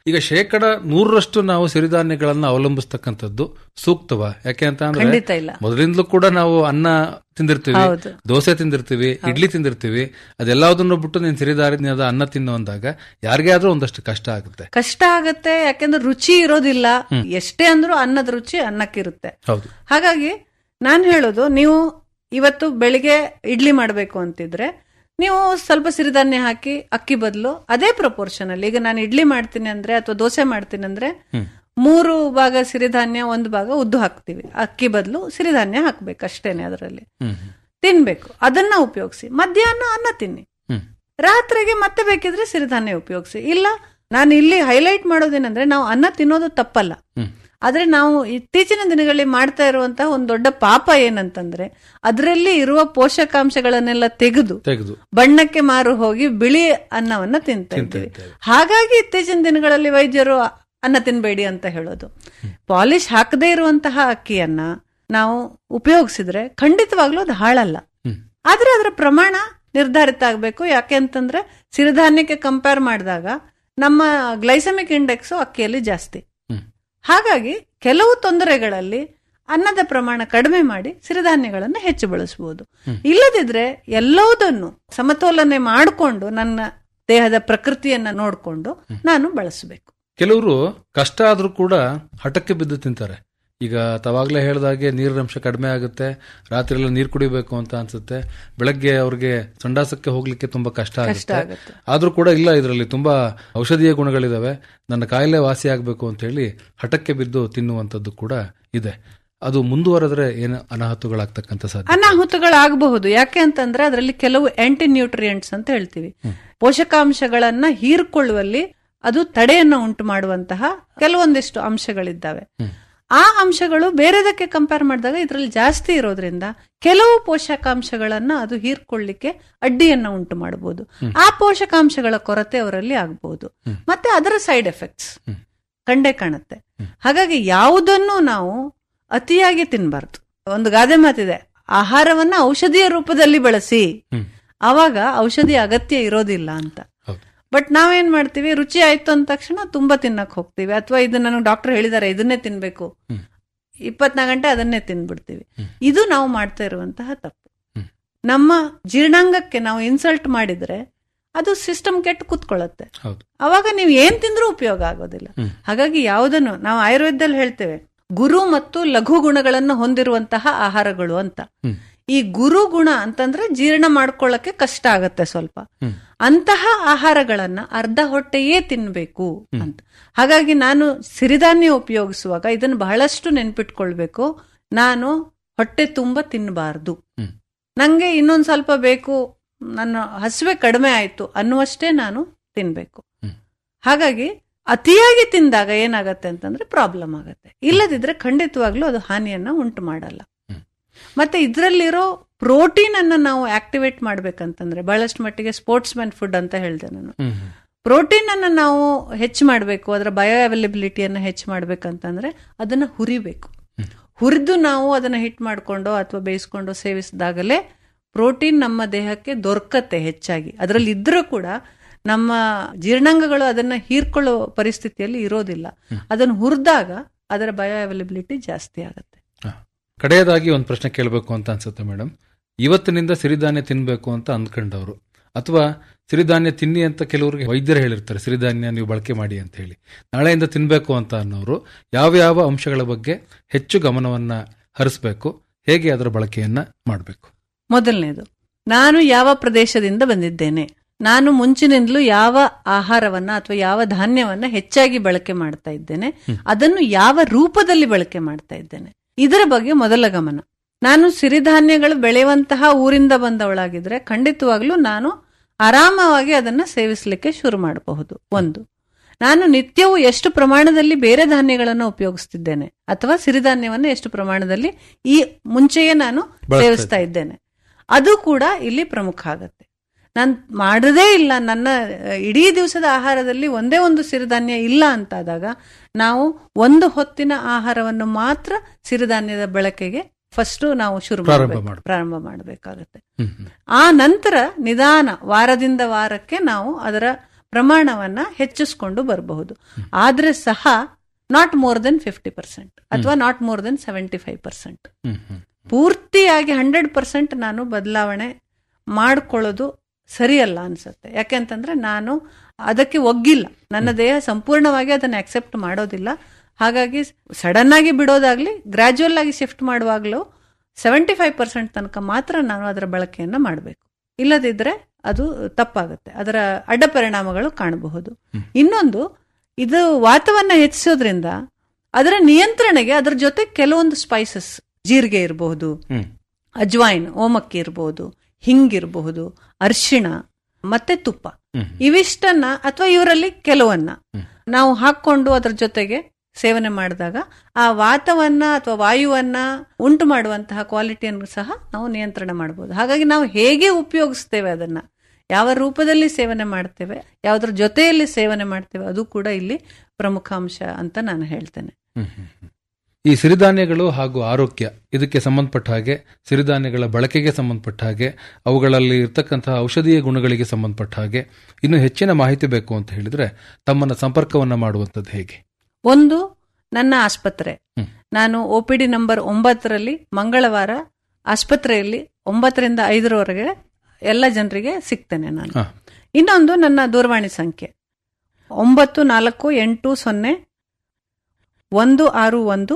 Speaker 9: ಈಗ ಶೇಕಡ ನೂರರಷ್ಟು ನಾವು ಸಿರಿಧಾನ್ಯಗಳನ್ನ ಅವಲಂಬಿಸ್ತಕ್ಕಂಥದ್ದು ಸೂಕ್ತವ ಯಾಕೆ ಅಂತ
Speaker 10: ಖಂಡಿತ
Speaker 9: ಅಂದ್ರೆ
Speaker 10: ಇಲ್ಲ.
Speaker 9: ಮೊದಲಿಂದಲೂ ಕೂಡ ನಾವು ಅನ್ನ ತಿಂದಿರ್ತೀವಿ
Speaker 10: ಹೌದು.
Speaker 9: ದೋಸೆ ತಿಂದಿರ್ತೀವಿ ಇಡ್ಲಿ ತಿಂದಿರ್ತೀವಿ ಅದೆಲ್ಲದನ್ನು ಬಿಟ್ಟು ನೀನ್ ಸಿರಿಧಾನ್ಯದ ಅನ್ನ ತಿನ್ನು ಅಂದಾಗ ಯಾರಿಗೇ ಆದ್ರೂ ಒಂದಷ್ಟು ಕಷ್ಟ ಆಗುತ್ತೆ
Speaker 10: ಕಷ್ಟ ಆಗತ್ತೆ ಯಾಕೆಂದ್ರೆ ರುಚಿ ಇರೋದಿಲ್ಲ ಎಷ್ಟೇ ಅಂದ್ರೂ ಅನ್ನದ ರುಚಿ ಅನ್ನಕ್ಕಿರುತ್ತೆ
Speaker 9: ಹೌದು
Speaker 10: ಹಾಗಾಗಿ ನಾನು ಹೇಳೋದು ನೀವು ಇವತ್ತು ಬೆಳಿಗ್ಗೆ ಇಡ್ಲಿ ಮಾಡಬೇಕು ಅಂತಿದ್ರೆ ನೀವು ಸ್ವಲ್ಪ ಸಿರಿಧಾನ್ಯ ಹಾಕಿ ಅಕ್ಕಿ ಬದಲು ಅದೇ ಪ್ರಪೋರ್ಷನ್ ಅಲ್ಲಿ ಈಗ ನಾನು ಇಡ್ಲಿ ಮಾಡ್ತೀನಿ ಅಂದ್ರೆ ಅಥವಾ ದೋಸೆ ಮಾಡ್ತೀನಿ ಅಂದ್ರೆ ಮೂರು ಭಾಗ ಸಿರಿಧಾನ್ಯ ಒಂದು ಭಾಗ ಉದ್ದು ಹಾಕ್ತಿವಿ ಅಕ್ಕಿ ಬದಲು ಸಿರಿಧಾನ್ಯ ಹಾಕ್ಬೇಕು ಅಷ್ಟೇನೆ ಅದರಲ್ಲಿ
Speaker 9: ಹ್ಮ್
Speaker 10: ತಿನ್ಬೇಕು ಅದನ್ನ ಉಪಯೋಗಿಸಿ ಮಧ್ಯಾಹ್ನ ಅನ್ನ ತಿನ್ನಿ
Speaker 9: ಹ್ಮ್
Speaker 10: ರಾತ್ರಿಗೆ ಮತ್ತೆ ಬೇಕಿದ್ರೆ ಸಿರಿಧಾನ್ಯ ಉಪಯೋಗಿಸಿ ಇಲ್ಲ ನಾನು ಇಲ್ಲಿ ಹೈಲೈಟ್ ಮಾಡೋದೇನಂದ್ರೆ ನಾವು ಅನ್ನ ತಿನ್ನೋದು ತಪ್ಪಲ್ಲ
Speaker 9: ಹ್ಮ್
Speaker 10: ಆದ್ರೆ ನಾವು ಇತ್ತೀಚಿನ ದಿನಗಳಲ್ಲಿ ಮಾಡ್ತಾ ಇರುವಂತಹ ಒಂದು ದೊಡ್ಡ ಪಾಪ ಏನಂತಂದ್ರೆ ಅದರಲ್ಲಿ ಇರುವ ಪೋಷಕಾಂಶಗಳನ್ನೆಲ್ಲ ತೆಗೆದು
Speaker 9: ತೆಗೆದು
Speaker 10: ಬಣ್ಣಕ್ಕೆ ಮಾರು ಹೋಗಿ ಬಿಳಿ ಅನ್ನವನ್ನ ತಿಂತಾ ಇದ್ದೀವಿ ಹಾಗಾಗಿ ಇತ್ತೀಚಿನ ದಿನಗಳಲ್ಲಿ ವೈದ್ಯರು ಅನ್ನ ತಿನ್ಬೇಡಿ ಅಂತ ಹೇಳೋದು ಪಾಲಿಶ್ ಹಾಕದೇ ಇರುವಂತಹ ಅಕ್ಕಿಯನ್ನ ನಾವು ಉಪಯೋಗಿಸಿದ್ರೆ ಖಂಡಿತವಾಗ್ಲೂ ಅದು ಹಾಳಲ್ಲ
Speaker 9: ಹ್ಮ್.
Speaker 10: ಆದ್ರೆ ಅದರ ಪ್ರಮಾಣ ನಿರ್ಧಾರಿತ ಆಗಬೇಕು ಯಾಕೆ ಅಂತಂದ್ರೆ ಸಿರಿಧಾನ್ಯಕ್ಕೆ ಕಂಪೇರ್ ಮಾಡಿದಾಗ ನಮ್ಮ ಗ್ಲೈಸಮಿಕ್ ಇಂಡೆಕ್ಸ್ ಅಕ್ಕಿಯಲ್ಲಿ ಜಾಸ್ತಿ
Speaker 9: ಹ್ಮ್.
Speaker 10: ಹಾಗಾಗಿ ಕೆಲವು ತೊಂದರೆಗಳಲ್ಲಿ ಅನ್ನದ ಪ್ರಮಾಣ ಕಡಿಮೆ ಮಾಡಿ ಸಿರಿಧಾನ್ಯಗಳನ್ನು ಹೆಚ್ಚು ಬಳಸಬಹುದು ಇಲ್ಲದಿದ್ರೆ ಎಲ್ಲವುದನ್ನು ಸಮತೋಲನೆ ಮಾಡಿಕೊಂಡು ನನ್ನ ದೇಹದ ಪ್ರಕೃತಿಯನ್ನ ನೋಡಿಕೊಂಡು ನಾನು ಬಳಸಬೇಕು
Speaker 9: ಕೆಲವರು ಕಷ್ಟ ಆದ್ರೂ ಕೂಡ ಹಠಕ್ಕೆ ಬಿದ್ದು ತಿಂತಾರೆ ಈಗ ತಾವಾಗ್ಲೇ ಹೇಳ್ದಾಗೆ ನೀರಿನ ಅಂಶ ಕಡಿಮೆ ಆಗುತ್ತೆ ರಾತ್ರಿ ಎಲ್ಲ ನೀರು ಕುಡಿಬೇಕು ಅಂತ ಅನ್ಸುತ್ತೆ ಬೆಳಗ್ಗೆ ಅವ್ರಿಗೆ ಸಂಡಾಸಕ್ಕೆ ಹೋಗ್ಲಿಕ್ಕೆ ತುಂಬಾ ಕಷ್ಟ ಆಗುತ್ತೆ
Speaker 10: ಆಗುತ್ತೆ.
Speaker 9: ಆದ್ರೂ ಕೂಡ ಇಲ್ಲ ಇದರಲ್ಲಿ ತುಂಬಾ ಔಷಧೀಯ ಗುಣಗಳಿದಾವೆ ನನ್ನ ಕಾಯಿಲೆ ವಾಸಿ ಆಗ್ಬೇಕು ಅಂತ ಹೇಳಿ ಹಠಕ್ಕೆ ಬಿದ್ದು ತಿನ್ನುವಂತದ್ದು ಕೂಡ ಇದೆ ಅದು ಮುಂದುವರೆದ್ರೆ ಏನು ಅನಾಹುತಗಳಾಗ್ತಕ್ಕಂಥ ಸಾಧ್ಯ
Speaker 10: ಅನಾಹುತಗಳಾಗಬಹುದು ಯಾಕೆ ಅಂತಂದ್ರೆ ಅದರಲ್ಲಿ ಕೆಲವು ಆಂಟಿ ನ್ಯೂಟ್ರಿಯೆಂಟ್ಸ್ ಅಂತ ಹೇಳ್ತೀವಿ ಪೋಷಕಾಂಶಗಳನ್ನ ಹೀರ್ಕೊಳ್ಳುವಲ್ಲಿ ಅದು ತಡೆಯನ್ನ ಉಂಟು ಮಾಡುವಂತಹ ಕೆಲವೊಂದಿಷ್ಟು ಅಂಶಗಳಿದ್ದಾವೆ ಆ ಅಂಶಗಳು ಬೇರೆದಕ್ಕೆ ಕಂಪೇರ್ ಮಾಡಿದಾಗ ಇದರಲ್ಲಿ ಜಾಸ್ತಿ ಇರೋದ್ರಿಂದ ಕೆಲವು ಪೋಷಕಾಂಶಗಳನ್ನ ಅದು ಹೀರ್ಕೊಳ್ಳಿಕ್ಕೆ ಅಡ್ಡಿಯನ್ನ ಉಂಟು ಮಾಡಬಹುದು ಆ ಪೋಷಕಾಂಶಗಳ ಕೊರತೆ ಅವರಲ್ಲಿ ಆಗಬಹುದು ಮತ್ತೆ ಅದರ ಸೈಡ್ ಎಫೆಕ್ಟ್ಸ್ ಕಂಡೇ ಕಾಣುತ್ತೆ ಹಾಗಾಗಿ ಯಾವುದನ್ನು ನಾವು ಅತಿಯಾಗಿ ತಿನ್ಬಾರ್ದು ಒಂದು ಗಾದೆ ಮಾತಿದೆ ಆಹಾರವನ್ನ ಔಷಧಿಯ ರೂಪದಲ್ಲಿ ಬಳಸಿ
Speaker 9: ಹ್ಮ್.
Speaker 10: ಆವಾಗ ಔಷಧಿ ಅಗತ್ಯ ಇರೋದಿಲ್ಲ ಅಂತ
Speaker 9: ಹೌದು.
Speaker 10: ಬಟ್ ನಾವೇನ್ ಮಾಡ್ತೀವಿ ರುಚಿ ಆಯ್ತು ಅಂದ ತಕ್ಷಣ ತುಂಬಾ ತಿನ್ನಕ್ ಹೋಗ್ತೀವಿ ಅಥವಾ ಇದು ನನಗೆ ಡಾಕ್ಟರ್ ಹೇಳಿದಾರೆ ಇದನ್ನೇ ತಿನ್ಬೇಕು
Speaker 9: ಹ್ಮ್.
Speaker 10: ಇಪ್ಪತ್ನಾಲ್ಕು ಗಂಟೆ ಅದನ್ನೇ ತಿನ್ಬಿಡ್ತೀವಿ
Speaker 9: ಹ್ಮ್.
Speaker 10: ಇದು ನಾವು ಮಾಡ್ತಾ ಇರುವಂತಹ ತಪ್ಪು
Speaker 9: ಹ್ಮ್.
Speaker 10: ನಮ್ಮ ಜೀರ್ಣಾಂಗಕ್ಕೆ ನಾವು ಇನ್ಸಲ್ಟ್ ಮಾಡಿದ್ರೆ ಅದು ಸಿಸ್ಟಮ್ ಕೆಟ್ಟು ಕುತ್ಕೊಳ್ಳುತ್ತೆ
Speaker 9: ಹೌದು
Speaker 10: ಅವಾಗ ನೀವು ಏನ್ ತಿಂದ್ರೂ ಉಪಯೋಗ ಆಗೋದಿಲ್ಲ
Speaker 9: ಹ್ಮ್.
Speaker 10: ಹಾಗಾಗಿ ಯಾವುದನ್ನು ನಾವು ಆಯುರ್ವೇದದಲ್ಲಿ ಹೇಳ್ತೇವೆ ಗುರು ಮತ್ತು ಲಘು ಗುಣಗಳನ್ನು ಹೊಂದಿರುವಂತಹ ಆಹಾರಗಳು ಅಂತ
Speaker 9: ಹ್ಮ್.
Speaker 10: ಈ ಗುರು ಗುಣ ಅಂತಂದ್ರೆ ಜೀರ್ಣ ಮಾಡ್ಕೊಳ್ಳಕ್ಕೆ ಕಷ್ಟ ಆಗತ್ತೆ ಸ್ವಲ್ಪ
Speaker 9: ಹ್ಮ್.
Speaker 10: ಅಂತಹ ಆಹಾರಗಳನ್ನ ಅರ್ಧ ಹೊಟ್ಟೆಯೇ ತಿನ್ಬೇಕು ಅಂತ ಹಾಗಾಗಿ ನಾನು ಸಿರಿಧಾನ್ಯ ಉಪಯೋಗಿಸುವಾಗ ಇದನ್ನು ಬಹಳಷ್ಟು ನೆನ್ಪಿಟ್ಕೊಳ್ಬೇಕು ನಾನು ಹೊಟ್ಟೆ ತುಂಬ ತಿನ್ನಬಾರ್ದು
Speaker 9: ಹ್ಮ್.
Speaker 10: ನಂಗೆ ಇನ್ನೊಂದ್ ಸ್ವಲ್ಪ ಬೇಕು ನನ್ನ ಹಸುವೆ ಕಡಿಮೆ ಆಯ್ತು ಅನ್ನುವಷ್ಟೇ ನಾನು ತಿನ್ಬೇಕು
Speaker 9: ಹ್ಮ್.
Speaker 10: ಹಾಗಾಗಿ ಅತಿಯಾಗಿ ತಿಂದಾಗ ಏನಾಗತ್ತೆ ಅಂತಂದ್ರೆ ಪ್ರಾಬ್ಲಮ್ ಆಗತ್ತೆ ಇಲ್ಲದಿದ್ರೆ ಖಂಡಿತವಾಗ್ಲೂ ಅದು ಹಾನಿಯನ್ನ ಉಂಟು ಮಾಡಲ್ಲ
Speaker 9: ಹ್ಮ್.
Speaker 10: ಮತ್ತೆ ಇದರಲ್ಲಿರೋ ಪ್ರೋಟೀನ್ ಅನ್ನ ನಾವು ಆಕ್ಟಿವೇಟ್ ಮಾಡ್ಬೇಕಂತಂದ್ರೆ ಬಹಳಷ್ಟು ಮಟ್ಟಿಗೆ ಸ್ಪೋರ್ಟ್ಸ್ ಮ್ಯಾನ್ ಫುಡ್ ಅಂತ ಹೇಳಿದೆ ನಾನು
Speaker 9: ಹ್ಮ್ ಹ್ಮ್.
Speaker 10: ಪ್ರೋಟೀನ್ ಅನ್ನ ನಾವು ಹೆಚ್ಚು ಮಾಡಬೇಕು ಅದರ ಬಯೋ ಅವೈಲಬಿಲಿಟಿಯನ್ನ ಹೆಚ್ಚು ಮಾಡ್ಬೇಕಂತಂದ್ರೆ ಅದನ್ನ ಹುರಿಬೇಕು ಹುರಿದು ನಾವು ಅದನ್ನ ಹಿಟ್ ಮಾಡ್ಕೊಂಡು ಅಥವಾ ಬೇಯಿಸ್ಕೊಂಡು ಸೇವಿಸಿದಾಗಲೇ ಪ್ರೋಟೀನ್ ನಮ್ಮ ದೇಹಕ್ಕೆ ದೊರಕತ್ತೆ ಹೆಚ್ಚಾಗಿ ಅದರಲ್ಲಿ ಇದ್ರೂ ಕೂಡ ನಮ್ಮ ಜೀರ್ಣಾಂಗಗಳು ಅದನ್ನ ಹೀರ್ಕೊಳ್ಳೋ ಪರಿಸ್ಥಿತಿಯಲ್ಲಿ ಇರೋದಿಲ್ಲ ಅದನ್ನು ಹುರಿದಾಗ ಅದರ ಬಯೋ ಅವೈಲಬಿಲಿಟಿ ಜಾಸ್ತಿ ಆಗುತ್ತೆ
Speaker 9: ಹ. ಕಡೆಯದಾಗಿ ಒಂದು ಪ್ರಶ್ನೆ ಕೇಳಬೇಕು ಅಂತ ಅನ್ಸುತ್ತೆ ಮೇಡಮ್ ಇವತ್ತಿನಿಂದ ಸಿರಿಧಾನ್ಯ ತಿನ್ಬೇಕು ಅಂತ ಅಂದ್ಕೊಂಡವ್ರು ಅಥವಾ ಸಿರಿಧಾನ್ಯ ತಿನ್ನಿ ಅಂತ ಕೆಲವರಿಗೆ ವೈದ್ಯರು ಹೇಳಿರ್ತಾರೆ ಸಿರಿಧಾನ್ಯ ನೀವು ಬಳಕೆ ಮಾಡಿ ಅಂತ ಹೇಳಿ ನಾಳೆಯಿಂದ ತಿನ್ಬೇಕು ಅಂತ ಅನ್ನೋರು ಯಾವ ಯಾವ ಅಂಶಗಳ ಬಗ್ಗೆ ಹೆಚ್ಚು ಗಮನವನ್ನ ಹರಿಸಬೇಕು ಹೇಗೆ ಅದರ ಬಳಕೆಯನ್ನ ಮಾಡಬೇಕು
Speaker 10: ಮೊದಲನೇದು ನಾನು ಯಾವ ಪ್ರದೇಶದಿಂದ ಬಂದಿದ್ದೇನೆ ನಾನು ಮುಂಚಿನಿಂದಲೂ ಯಾವ ಆಹಾರವನ್ನ ಅಥವಾ ಯಾವ ಧಾನ್ಯವನ್ನ ಹೆಚ್ಚಾಗಿ ಬಳಕೆ ಮಾಡ್ತಾ ಇದ್ದೇನೆ ಅದನ್ನು ಯಾವ ರೂಪದಲ್ಲಿ ಬಳಕೆ ಮಾಡ್ತಾ ಇದ್ದೇನೆ ಇದರ ಬಗ್ಗೆ ಮೊದಲ ಗಮನ ನಾನು ಸಿರಿಧಾನ್ಯಗಳು ಬೆಳೆಯುವಂತಹ ಊರಿಂದ ಬಂದವಳಾಗಿದ್ರೆ ಖಂಡಿತವಾಗ್ಲೂ ನಾನು ಆರಾಮವಾಗಿ ಅದನ್ನ ಸೇವಿಸಲಿಕ್ಕೆ ಶುರು ಮಾಡಬಹುದು ಒಂದು ನಾನು ನಿತ್ಯವೂ ಎಷ್ಟು ಪ್ರಮಾಣದಲ್ಲಿ ಬೇರೆ ಧಾನ್ಯಗಳನ್ನು ಉಪಯೋಗಿಸ್ತಿದ್ದೇನೆ ಅಥವಾ ಸಿರಿಧಾನ್ಯವನ್ನು ಎಷ್ಟು ಪ್ರಮಾಣದಲ್ಲಿ ಈ ಮುಂಚೆಯೇ ನಾನು
Speaker 9: ಬಳಸ್ತಾ
Speaker 10: ಸೇವಿಸ್ತಾ ಇದ್ದೇನೆ ಅದು ಕೂಡ ಇಲ್ಲಿ ಪ್ರಮುಖ ಆಗತ್ತೆ ನಾನು ಮಾಡದೇ ಇಲ್ಲ ನನ್ನ ಅಹ್, ಇಡೀ ದಿವಸದ ಆಹಾರದಲ್ಲಿ ಒಂದೇ ಒಂದು ಸಿರಿಧಾನ್ಯ ಇಲ್ಲ ಅಂತಾದಾಗ ನಾವು ಒಂದು ಹೊತ್ತಿನ ಆಹಾರವನ್ನು ಮಾತ್ರ ಸಿರಿಧಾನ್ಯದ ಬಳಕೆಗೆ ಫಸ್ಟ್ ನಾವು ಶುರು
Speaker 9: ಪ್ರಾರಂಭ
Speaker 10: ಮಾಡ್ಬೇಕು.
Speaker 9: ಮಾಡ್ಬೇಕು.
Speaker 10: ಪ್ರಾರಂಭ ಮಾಡಬೇಕಾಗತ್ತೆ
Speaker 9: ಹ್ಮ್ ಹ್ಮ್.
Speaker 10: ಆ ನಂತರ ನಿಧಾನ ವಾರದಿಂದ ವಾರಕ್ಕೆ ನಾವು ಅದರ ಪ್ರಮಾಣವನ್ನ ಹೆಚ್ಚಿಸ್ಕೊಂಡು ಬರಬಹುದು ಆದ್ರೆ ಸಹ not more than fifty percent ಅಥವಾ not more than seventy five percent ಪೂರ್ತಿಯಾಗಿ ಹಂಡ್ರೆಡ್ ಪರ್ಸೆಂಟ್ ನಾನು ಬದಲಾವಣೆ ಮಾಡ್ಕೊಳ್ಳೋದು ಸರಿಯಲ್ಲ ಅನ್ಸುತ್ತೆ ಯಾಕೆಂತಂದ್ರೆ ನಾನು ಅದಕ್ಕೆ ಒಗ್ಗಿಲ್ಲ ನನ್ನ ದೇಹ ಸಂಪೂರ್ಣವಾಗಿ ಅದನ್ನ ಅಕ್ಸೆಪ್ಟ್ ಮಾಡೋದಿಲ್ಲ ಹಾಗಾಗಿ ಸಡನ್ ಆಗಿ ಬಿಡೋದಾಗ್ಲಿ ಗ್ರಾಜುವಲ್ ಆಗಿ ಶಿಫ್ಟ್ ಮಾಡುವಾಗಲೂ ಸೆವೆಂಟಿ ಫೈವ್ ಪರ್ಸೆಂಟ್ ತನಕ ಮಾತ್ರ ನಾನು ಅದರ ಬಳಕೆಯನ್ನ ಮಾಡಬೇಕು ಇಲ್ಲದಿದ್ರೆ ಅದು ತಪ್ಪಾಗುತ್ತೆ ಅದರ ಅಡ್ಡ ಪರಿಣಾಮಗಳು ಕಾಣಬಹುದು ಇನ್ನೊಂದು ಇದು ವಾತವನ್ನ ಹೆಚ್ಚಿಸೋದ್ರಿಂದ ಅದರ ನಿಯಂತ್ರಣೆಗೆ ಅದರ ಜೊತೆ ಕೆಲವೊಂದು ಸ್ಪೈಸಸ್ ಜೀರಿಗೆ ಇರಬಹುದು ಅಜ್ವಾಯಿನ್ ಓಮಕ್ಕಿ ಇರಬಹುದು ಹಿಂಗಿರಬಹುದು ಅರಿಶಿಣ ಮತ್ತೆ ತುಪ್ಪ ಇವಿಷ್ಟನ್ನ ಅಥವಾ ಇವರಲ್ಲಿ ಕೆಲವನ್ನ ನಾವು ಹಾಕೊಂಡು ಅದರ ಜೊತೆಗೆ ಸೇವನೆ ಮಾಡಿದಾಗ ಆ ವಾತವನ್ನ ಅಥವಾ ವಾಯುವನ್ನ ಉಂಟು ಮಾಡುವಂತಹ ಕ್ವಾಲಿಟಿಯನ್ನು ಸಹ ನಾವು ನಿಯಂತ್ರಣ ಮಾಡಬಹುದು ಹಾಗಾಗಿ ನಾವು ಹೇಗೆ ಉಪಯೋಗಿಸ್ತೇವೆ ಅದನ್ನ ಯಾವ ರೂಪದಲ್ಲಿ ಸೇವನೆ ಮಾಡ್ತೇವೆ ಯಾವುದ್ರ ಜೊತೆಯಲ್ಲಿ ಸೇವನೆ ಮಾಡ್ತೇವೆ ಅದು ಕೂಡ ಇಲ್ಲಿ ಪ್ರಮುಖ ಅಂಶ ಅಂತ ನಾನು ಹೇಳ್ತೇನೆ
Speaker 9: ಈ ಸಿರಿಧಾನ್ಯಗಳು ಹಾಗೂ ಆರೋಗ್ಯ ಇದಕ್ಕೆ ಸಂಬಂಧಪಟ್ಟ ಹಾಗೆ ಸಿರಿಧಾನ್ಯಗಳ ಬಳಕೆಗೆ ಸಂಬಂಧಪಟ್ಟ ಹಾಗೆ ಅವುಗಳಲ್ಲಿ ಇರ್ತಕ್ಕಂತಹ ಔಷಧೀಯ ಗುಣಗಳಿಗೆ ಸಂಬಂಧಪಟ್ಟ ಹಾಗೆ ಇನ್ನು ಹೆಚ್ಚಿನ ಮಾಹಿತಿ ಬೇಕು ಅಂತ ಹೇಳಿದ್ರೆ ತಮ್ಮನ್ನ ಸಂಪರ್ಕವನ್ನ ಮಾಡುವಂಥದ್ದು ಹೇಗೆ
Speaker 10: ಒಂದು ನನ್ನ ಆಸ್ಪತ್ರೆ ನಾನು ಒ ಪಿ ಡಿ ನಂಬರ್ ಒಂಬತ್ತರಲ್ಲಿ ಮಂಗಳವಾರ ಆಸ್ಪತ್ರೆಯಲ್ಲಿ ಒಂಬತ್ತರಿಂದ ಐದರವರೆಗೆ ಎಲ್ಲ ಜನರಿಗೆ ಸಿಗ್ತೇನೆ ನಾನು
Speaker 9: ಹಾ.
Speaker 10: ಇನ್ನೊಂದು ನನ್ನ ದೂರವಾಣಿ ಸಂಖ್ಯೆ ಒಂಬತ್ತು ನಾಲ್ಕು ಎಂಟು ಸೊನ್ನೆ ಒಂದು ಆರು ಒಂದು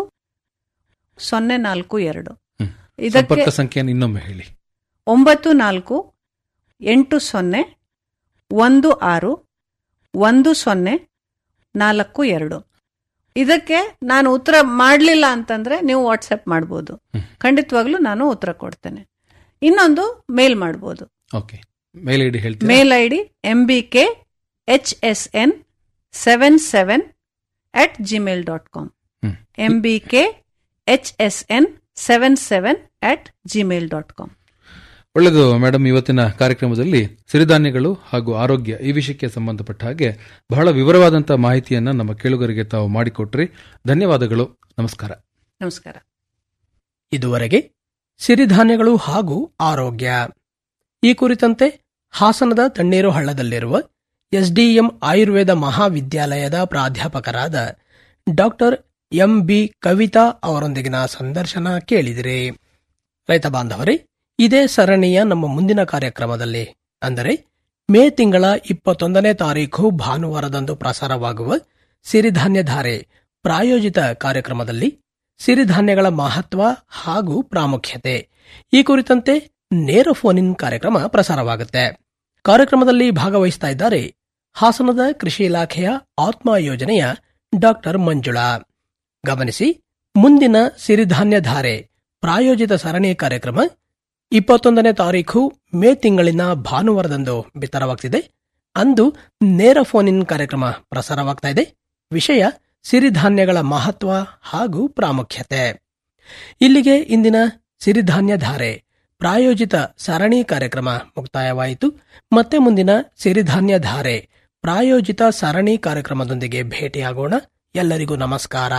Speaker 10: ಸೊನ್ನೆ ನಾಲ್ಕು ಎರಡು ಇದಕ್ಕೆ
Speaker 9: ಸಂಪರ್ಕ ಸಂಖ್ಯೆಯನ್ನು ಇನ್ನೊಮ್ಮೆ ಹೇಳಿ
Speaker 10: ಒಂಬತ್ತು ನಾಲ್ಕು ಎಂಟು ಸೊನ್ನೆ ಒಂದು ಆರು ಒಂದು ಸೊನ್ನೆ ನಾಲ್ಕು ಎರಡು ಇದಕ್ಕೆ ನಾನು ಉತ್ತರ ಮಾಡಲಿಲ್ಲ ಅಂತಂದ್ರೆ ನೀವು ವಾಟ್ಸಪ್ ಮಾಡ್ಬೋದು ಖಂಡಿತವಾಗ್ಲೂ ನಾನು ಉತ್ತರ ಕೊಡ್ತೇನೆ ಇನ್ನೊಂದು ಮೇಲ್ ಮಾಡ್ಬೋದು
Speaker 9: ಓಕೆ ಮೇಲ್ ಐಡಿ ಹೇಳ್ತೀನಿ
Speaker 10: mail I D M B K H S N seven seven at Gmail dot com
Speaker 9: hmm.
Speaker 10: M B K H S N seven seven at Gmail dot com
Speaker 9: ಒಳ್ಳೆಯದು ಮೇಡಮ್ ಇವತ್ತಿನ ಕಾರ್ಯಕ್ರಮದಲ್ಲಿ ಸಿರಿಧಾನ್ಯಗಳು ಹಾಗೂ ಆರೋಗ್ಯ ಈ ವಿಷಯಕ್ಕೆ ಸಂಬಂಧಪಟ್ಟ ಹಾಗೆ ಬಹಳ ವಿವರವಾದಂಥ ಮಾಹಿತಿಯನ್ನ ನಮ್ಮ ಕೇಳುಗರಿಗೆ ತಾವು ಮಾಡಿಕೊಟ್ರಿ ಧನ್ಯವಾದಗಳು ನಮಸ್ಕಾರ
Speaker 10: ನಮಸ್ಕಾರ
Speaker 8: ಇದುವರೆಗೆ ಸಿರಿಧಾನ್ಯಗಳು ಹಾಗೂ ಆರೋಗ್ಯ ಈ ಕುರಿತಂತೆ ಹಾಸನದ ತಣ್ಣೀರು ಹಳ್ಳದಲ್ಲಿರುವ ಎಸ್ಡಿಎಂ ಆಯುರ್ವೇದ ಮಹಾವಿದ್ಯಾಲಯದ ಪ್ರಾಧ್ಯಾಪಕರಾದ ಡಾಕ್ಟರ್ ಎಂ ಬಿ ಕವಿತಾ ಅವರೊಂದಿಗಿನ ಸಂದರ್ಶನ ಕೇಳಿದಿರಿ ರೈತ ಬಾಂಧವರೇ ಇದೇ ಸರಣಿಯ ನಮ್ಮ ಮುಂದಿನ ಕಾರ್ಯಕ್ರಮದಲ್ಲಿ ಅಂದರೆ ಮೇ ತಿಂಗಳ ಇಪ್ಪತ್ತೊಂದನೇ ತಾರೀಖು ಭಾನುವಾರದಂದು ಪ್ರಸಾರವಾಗುವ ಸಿರಿಧಾನ್ಯ ಧಾರೆ ಪ್ರಾಯೋಜಿತ ಕಾರ್ಯಕ್ರಮದಲ್ಲಿ ಸಿರಿಧಾನ್ಯಗಳ ಮಹತ್ವ ಹಾಗೂ ಪ್ರಾಮುಖ್ಯತೆ ಈ ಕುರಿತಂತೆ ನೇರ ಫೋನ್ ಇನ್ ಕಾರ್ಯಕ್ರಮ ಪ್ರಸಾರವಾಗುತ್ತೆ ಕಾರ್ಯಕ್ರಮದಲ್ಲಿ ಭಾಗವಹಿಸ್ತಾ ಇದ್ದಾರೆ ಹಾಸನದ ಕೃಷಿ ಇಲಾಖೆಯ ಆತ್ಮ ಯೋಜನೆಯ ಡಾಕ್ಟರ್ ಮಂಜುಳಾ ಗಮನಿಸಿ ಮುಂದಿನ ಸಿರಿಧಾನ್ಯ ಧಾರೆ ಪ್ರಾಯೋಜಿತ ಸರಣಿ ಕಾರ್ಯಕ್ರಮ ಇಪ್ಪತ್ತೊಂದನೇ ತಾರೀಖು ಮೇ ತಿಂಗಳಿನ ಭಾನುವಾರದಂದು ಬಿತ್ತರವಾಗ್ತಿದೆ ಅಂದು ನೇರ ಫೋನ್ ಇನ್ ಕಾರ್ಯಕ್ರಮ ಪ್ರಸಾರವಾಗ್ತಾ ಇದೆ ವಿಷಯ ಸಿರಿಧಾನ್ಯಗಳ ಮಹತ್ವ ಹಾಗೂ ಪ್ರಾಮುಖ್ಯತೆ ಇಲ್ಲಿಗೆ ಇಂದಿನ ಸಿರಿಧಾನ್ಯ ಧಾರೆ ಪ್ರಾಯೋಜಿತ ಸರಣಿ ಕಾರ್ಯಕ್ರಮ ಮುಕ್ತಾಯವಾಯಿತು ಮತ್ತೆ ಮುಂದಿನ ಸಿರಿಧಾನ್ಯ ಧಾರೆ ಪ್ರಾಯೋಜಿತ ಸರಣಿ ಕಾರ್ಯಕ್ರಮದೊಂದಿಗೆ ಭೇಟಿಯಾಗೋಣ ಎಲ್ಲರಿಗೂ ನಮಸ್ಕಾರ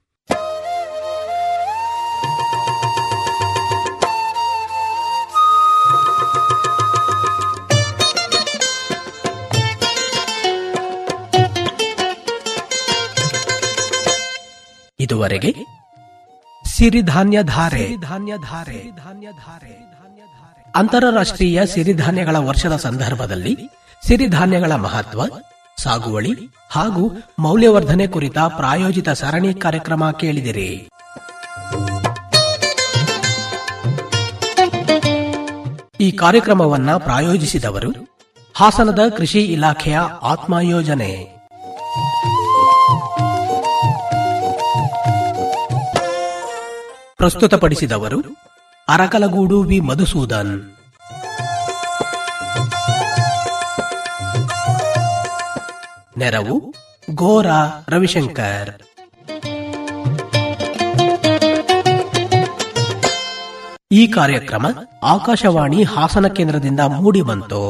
Speaker 8: ಇದುವರೆಗೆ ಸಿರಿಧಾನ್ಯ ಧಾರೆ ಧಾನ್ಯ ಧಾರೆ ಧಾನ್ಯ ಧಾರೆ ಅಂತಾರಾಷ್ಟ್ರೀಯ ಸಿರಿಧಾನ್ಯಗಳ ವರ್ಷದ ಸಂದರ್ಭದಲ್ಲಿ ಸಿರಿಧಾನ್ಯಗಳ ಮಹತ್ವ ಸಾಗುವಳಿ ಹಾಗೂ ಮೌಲ್ಯವರ್ಧನೆ ಕುರಿತ ಪ್ರಾಯೋಜಿತ ಸರಣಿ ಕಾರ್ಯಕ್ರಮ ಕೇಳಿದಿರಿ ಈ ಕಾರ್ಯಕ್ರಮವನ್ನ ಪ್ರಾಯೋಜಿಸಿದವರು ಹಾಸನದ ಕೃಷಿ ಇಲಾಖೆಯ ಆತ್ಮ ಯೋಜನೆ ಪ್ರಸ್ತುತಪಡಿಸಿದವರು ಅರಕಲಗೂಡು ವಿ ಮಧುಸೂದನ್ ನೆರವು ಗೋರಾ ರವಿಶಂಕರ್ ಈ ಕಾರ್ಯಕ್ರಮ ಆಕಾಶವಾಣಿ ಹಾಸನ ಕೇಂದ್ರದಿಂದ ಮೂಡಿಬಂತು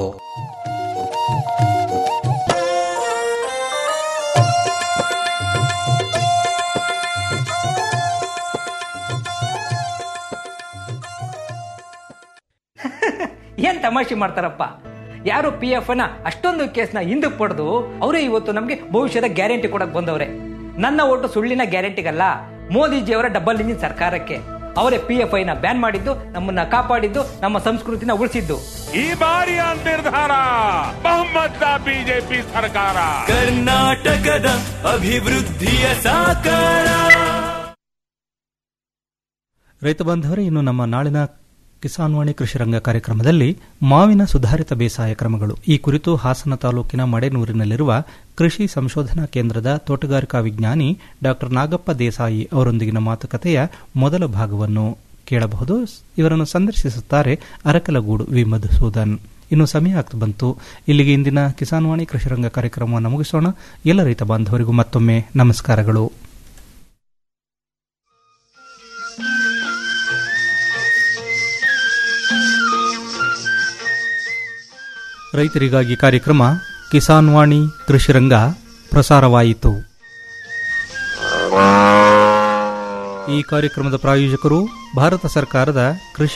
Speaker 7: ಏನ್ ತಮಾಷೆ ಮಾಡ್ತಾರಪ್ಪ ಯಾರು ಪಿ ಎಫ್ ನ ಅಷ್ಟೊಂದು ಕೇಸ್ನ ಹಿಂದಕ್ಕೆ ಪಡೆದು ಅವರೇ ಇವತ್ತು ನಮಗೆ ಭವಿಷ್ಯದ ಗ್ಯಾರಂಟಿ ಕೊಡಕ್ ಬಂದವ್ರೆ ನನ್ನ ಓಟು ಸುಳ್ಳಿನ ಗ್ಯಾರಂಟಿಗಲ್ಲ ಮೋದಿಜಿಯವರ ಡಬಲ್ ಇಂಜಿನ್ ಸರ್ಕಾರಕ್ಕೆ ಅವರೇ ಪಿ ಎಫ್ ಐನ ಬ್ಯಾನ್ ಮಾಡಿದ್ದು ನಮ್ಮನ್ನ ಕಾಪಾಡಿದ್ದು ನಮ್ಮ ಸಂಸ್ಕೃತಿನ ಉಳಿಸಿದ್ದು
Speaker 4: ಈ ಬಾರಿಯ ನಿರ್ಧಾರ ಬಹುಮತ ಬಿಜೆಪಿ ಸರ್ಕಾರ
Speaker 5: ಕರ್ನಾಟಕದ ಅಭಿವೃದ್ಧಿಯ ಸಾಕಾರ
Speaker 6: ರೈತ ಬಾಂಧವರೇ ಇನ್ನು ನಮ್ಮ ನಾಳಿನ ಕಿಸಾನ್ವಾಣಿ ಕೃಷಿರಂಗ ಕಾರ್ಯಕ್ರಮದಲ್ಲಿ ಮಾವಿನ ಸುಧಾರಿತ ಬೇಸಾಯ ಕ್ರಮಗಳು ಈ ಕುರಿತು ಹಾಸನ ತಾಲೂಕಿನ ಮಡೆನೂರಿನಲ್ಲಿರುವ ಕೃಷಿ ಸಂಶೋಧನಾ ಕೇಂದ್ರದ ತೋಟಗಾರಿಕಾ ವಿಜ್ಞಾನಿ ಡಾ ನಾಗಪ್ಪ ದೇಸಾಯಿ ಅವರೊಂದಿಗಿನ ಮಾತುಕತೆಯ ಮೊದಲ ಭಾಗವನ್ನು ಕೇಳಬಹುದು ಇವರನ್ನು ಸಂದರ್ಶಿಸುತ್ತಾರೆ ಅರಕಲಗೂಡು ವಿ ಮಧುಸೂದನ್ ಇನ್ನು ಸಮಯ ಆಗ್ತಾ ಬಂತು ಇಲ್ಲಿಗೆ ಇಂದಿನ ಕಿಸಾನ್ವಾಣಿ ಕೃಷಿರಂಗ ಕಾರ್ಯಕ್ರಮವನ್ನು ಮುಗಿಸೋಣ ಎಲ್ಲ ರೈತ ಬಾಂಧವರಿಗೂ ಮತ್ತೊಮ್ಮೆ ನಮಸ್ಕಾರಗಳು ರೈತರಿಗಾಗಿ ಕಾರ್ಯಕ್ರಮ ಕಿಸಾನ್ ವಾಣಿ ಕೃಷಿರಂಗ ಪ್ರಸಾರವಾಯಿತು ಈ ಕಾರ್ಯಕ್ರಮದ ಪ್ರಾಯೋಜಕರು ಭಾರತ ಸರ್ಕಾರದ ಕೃಷಿ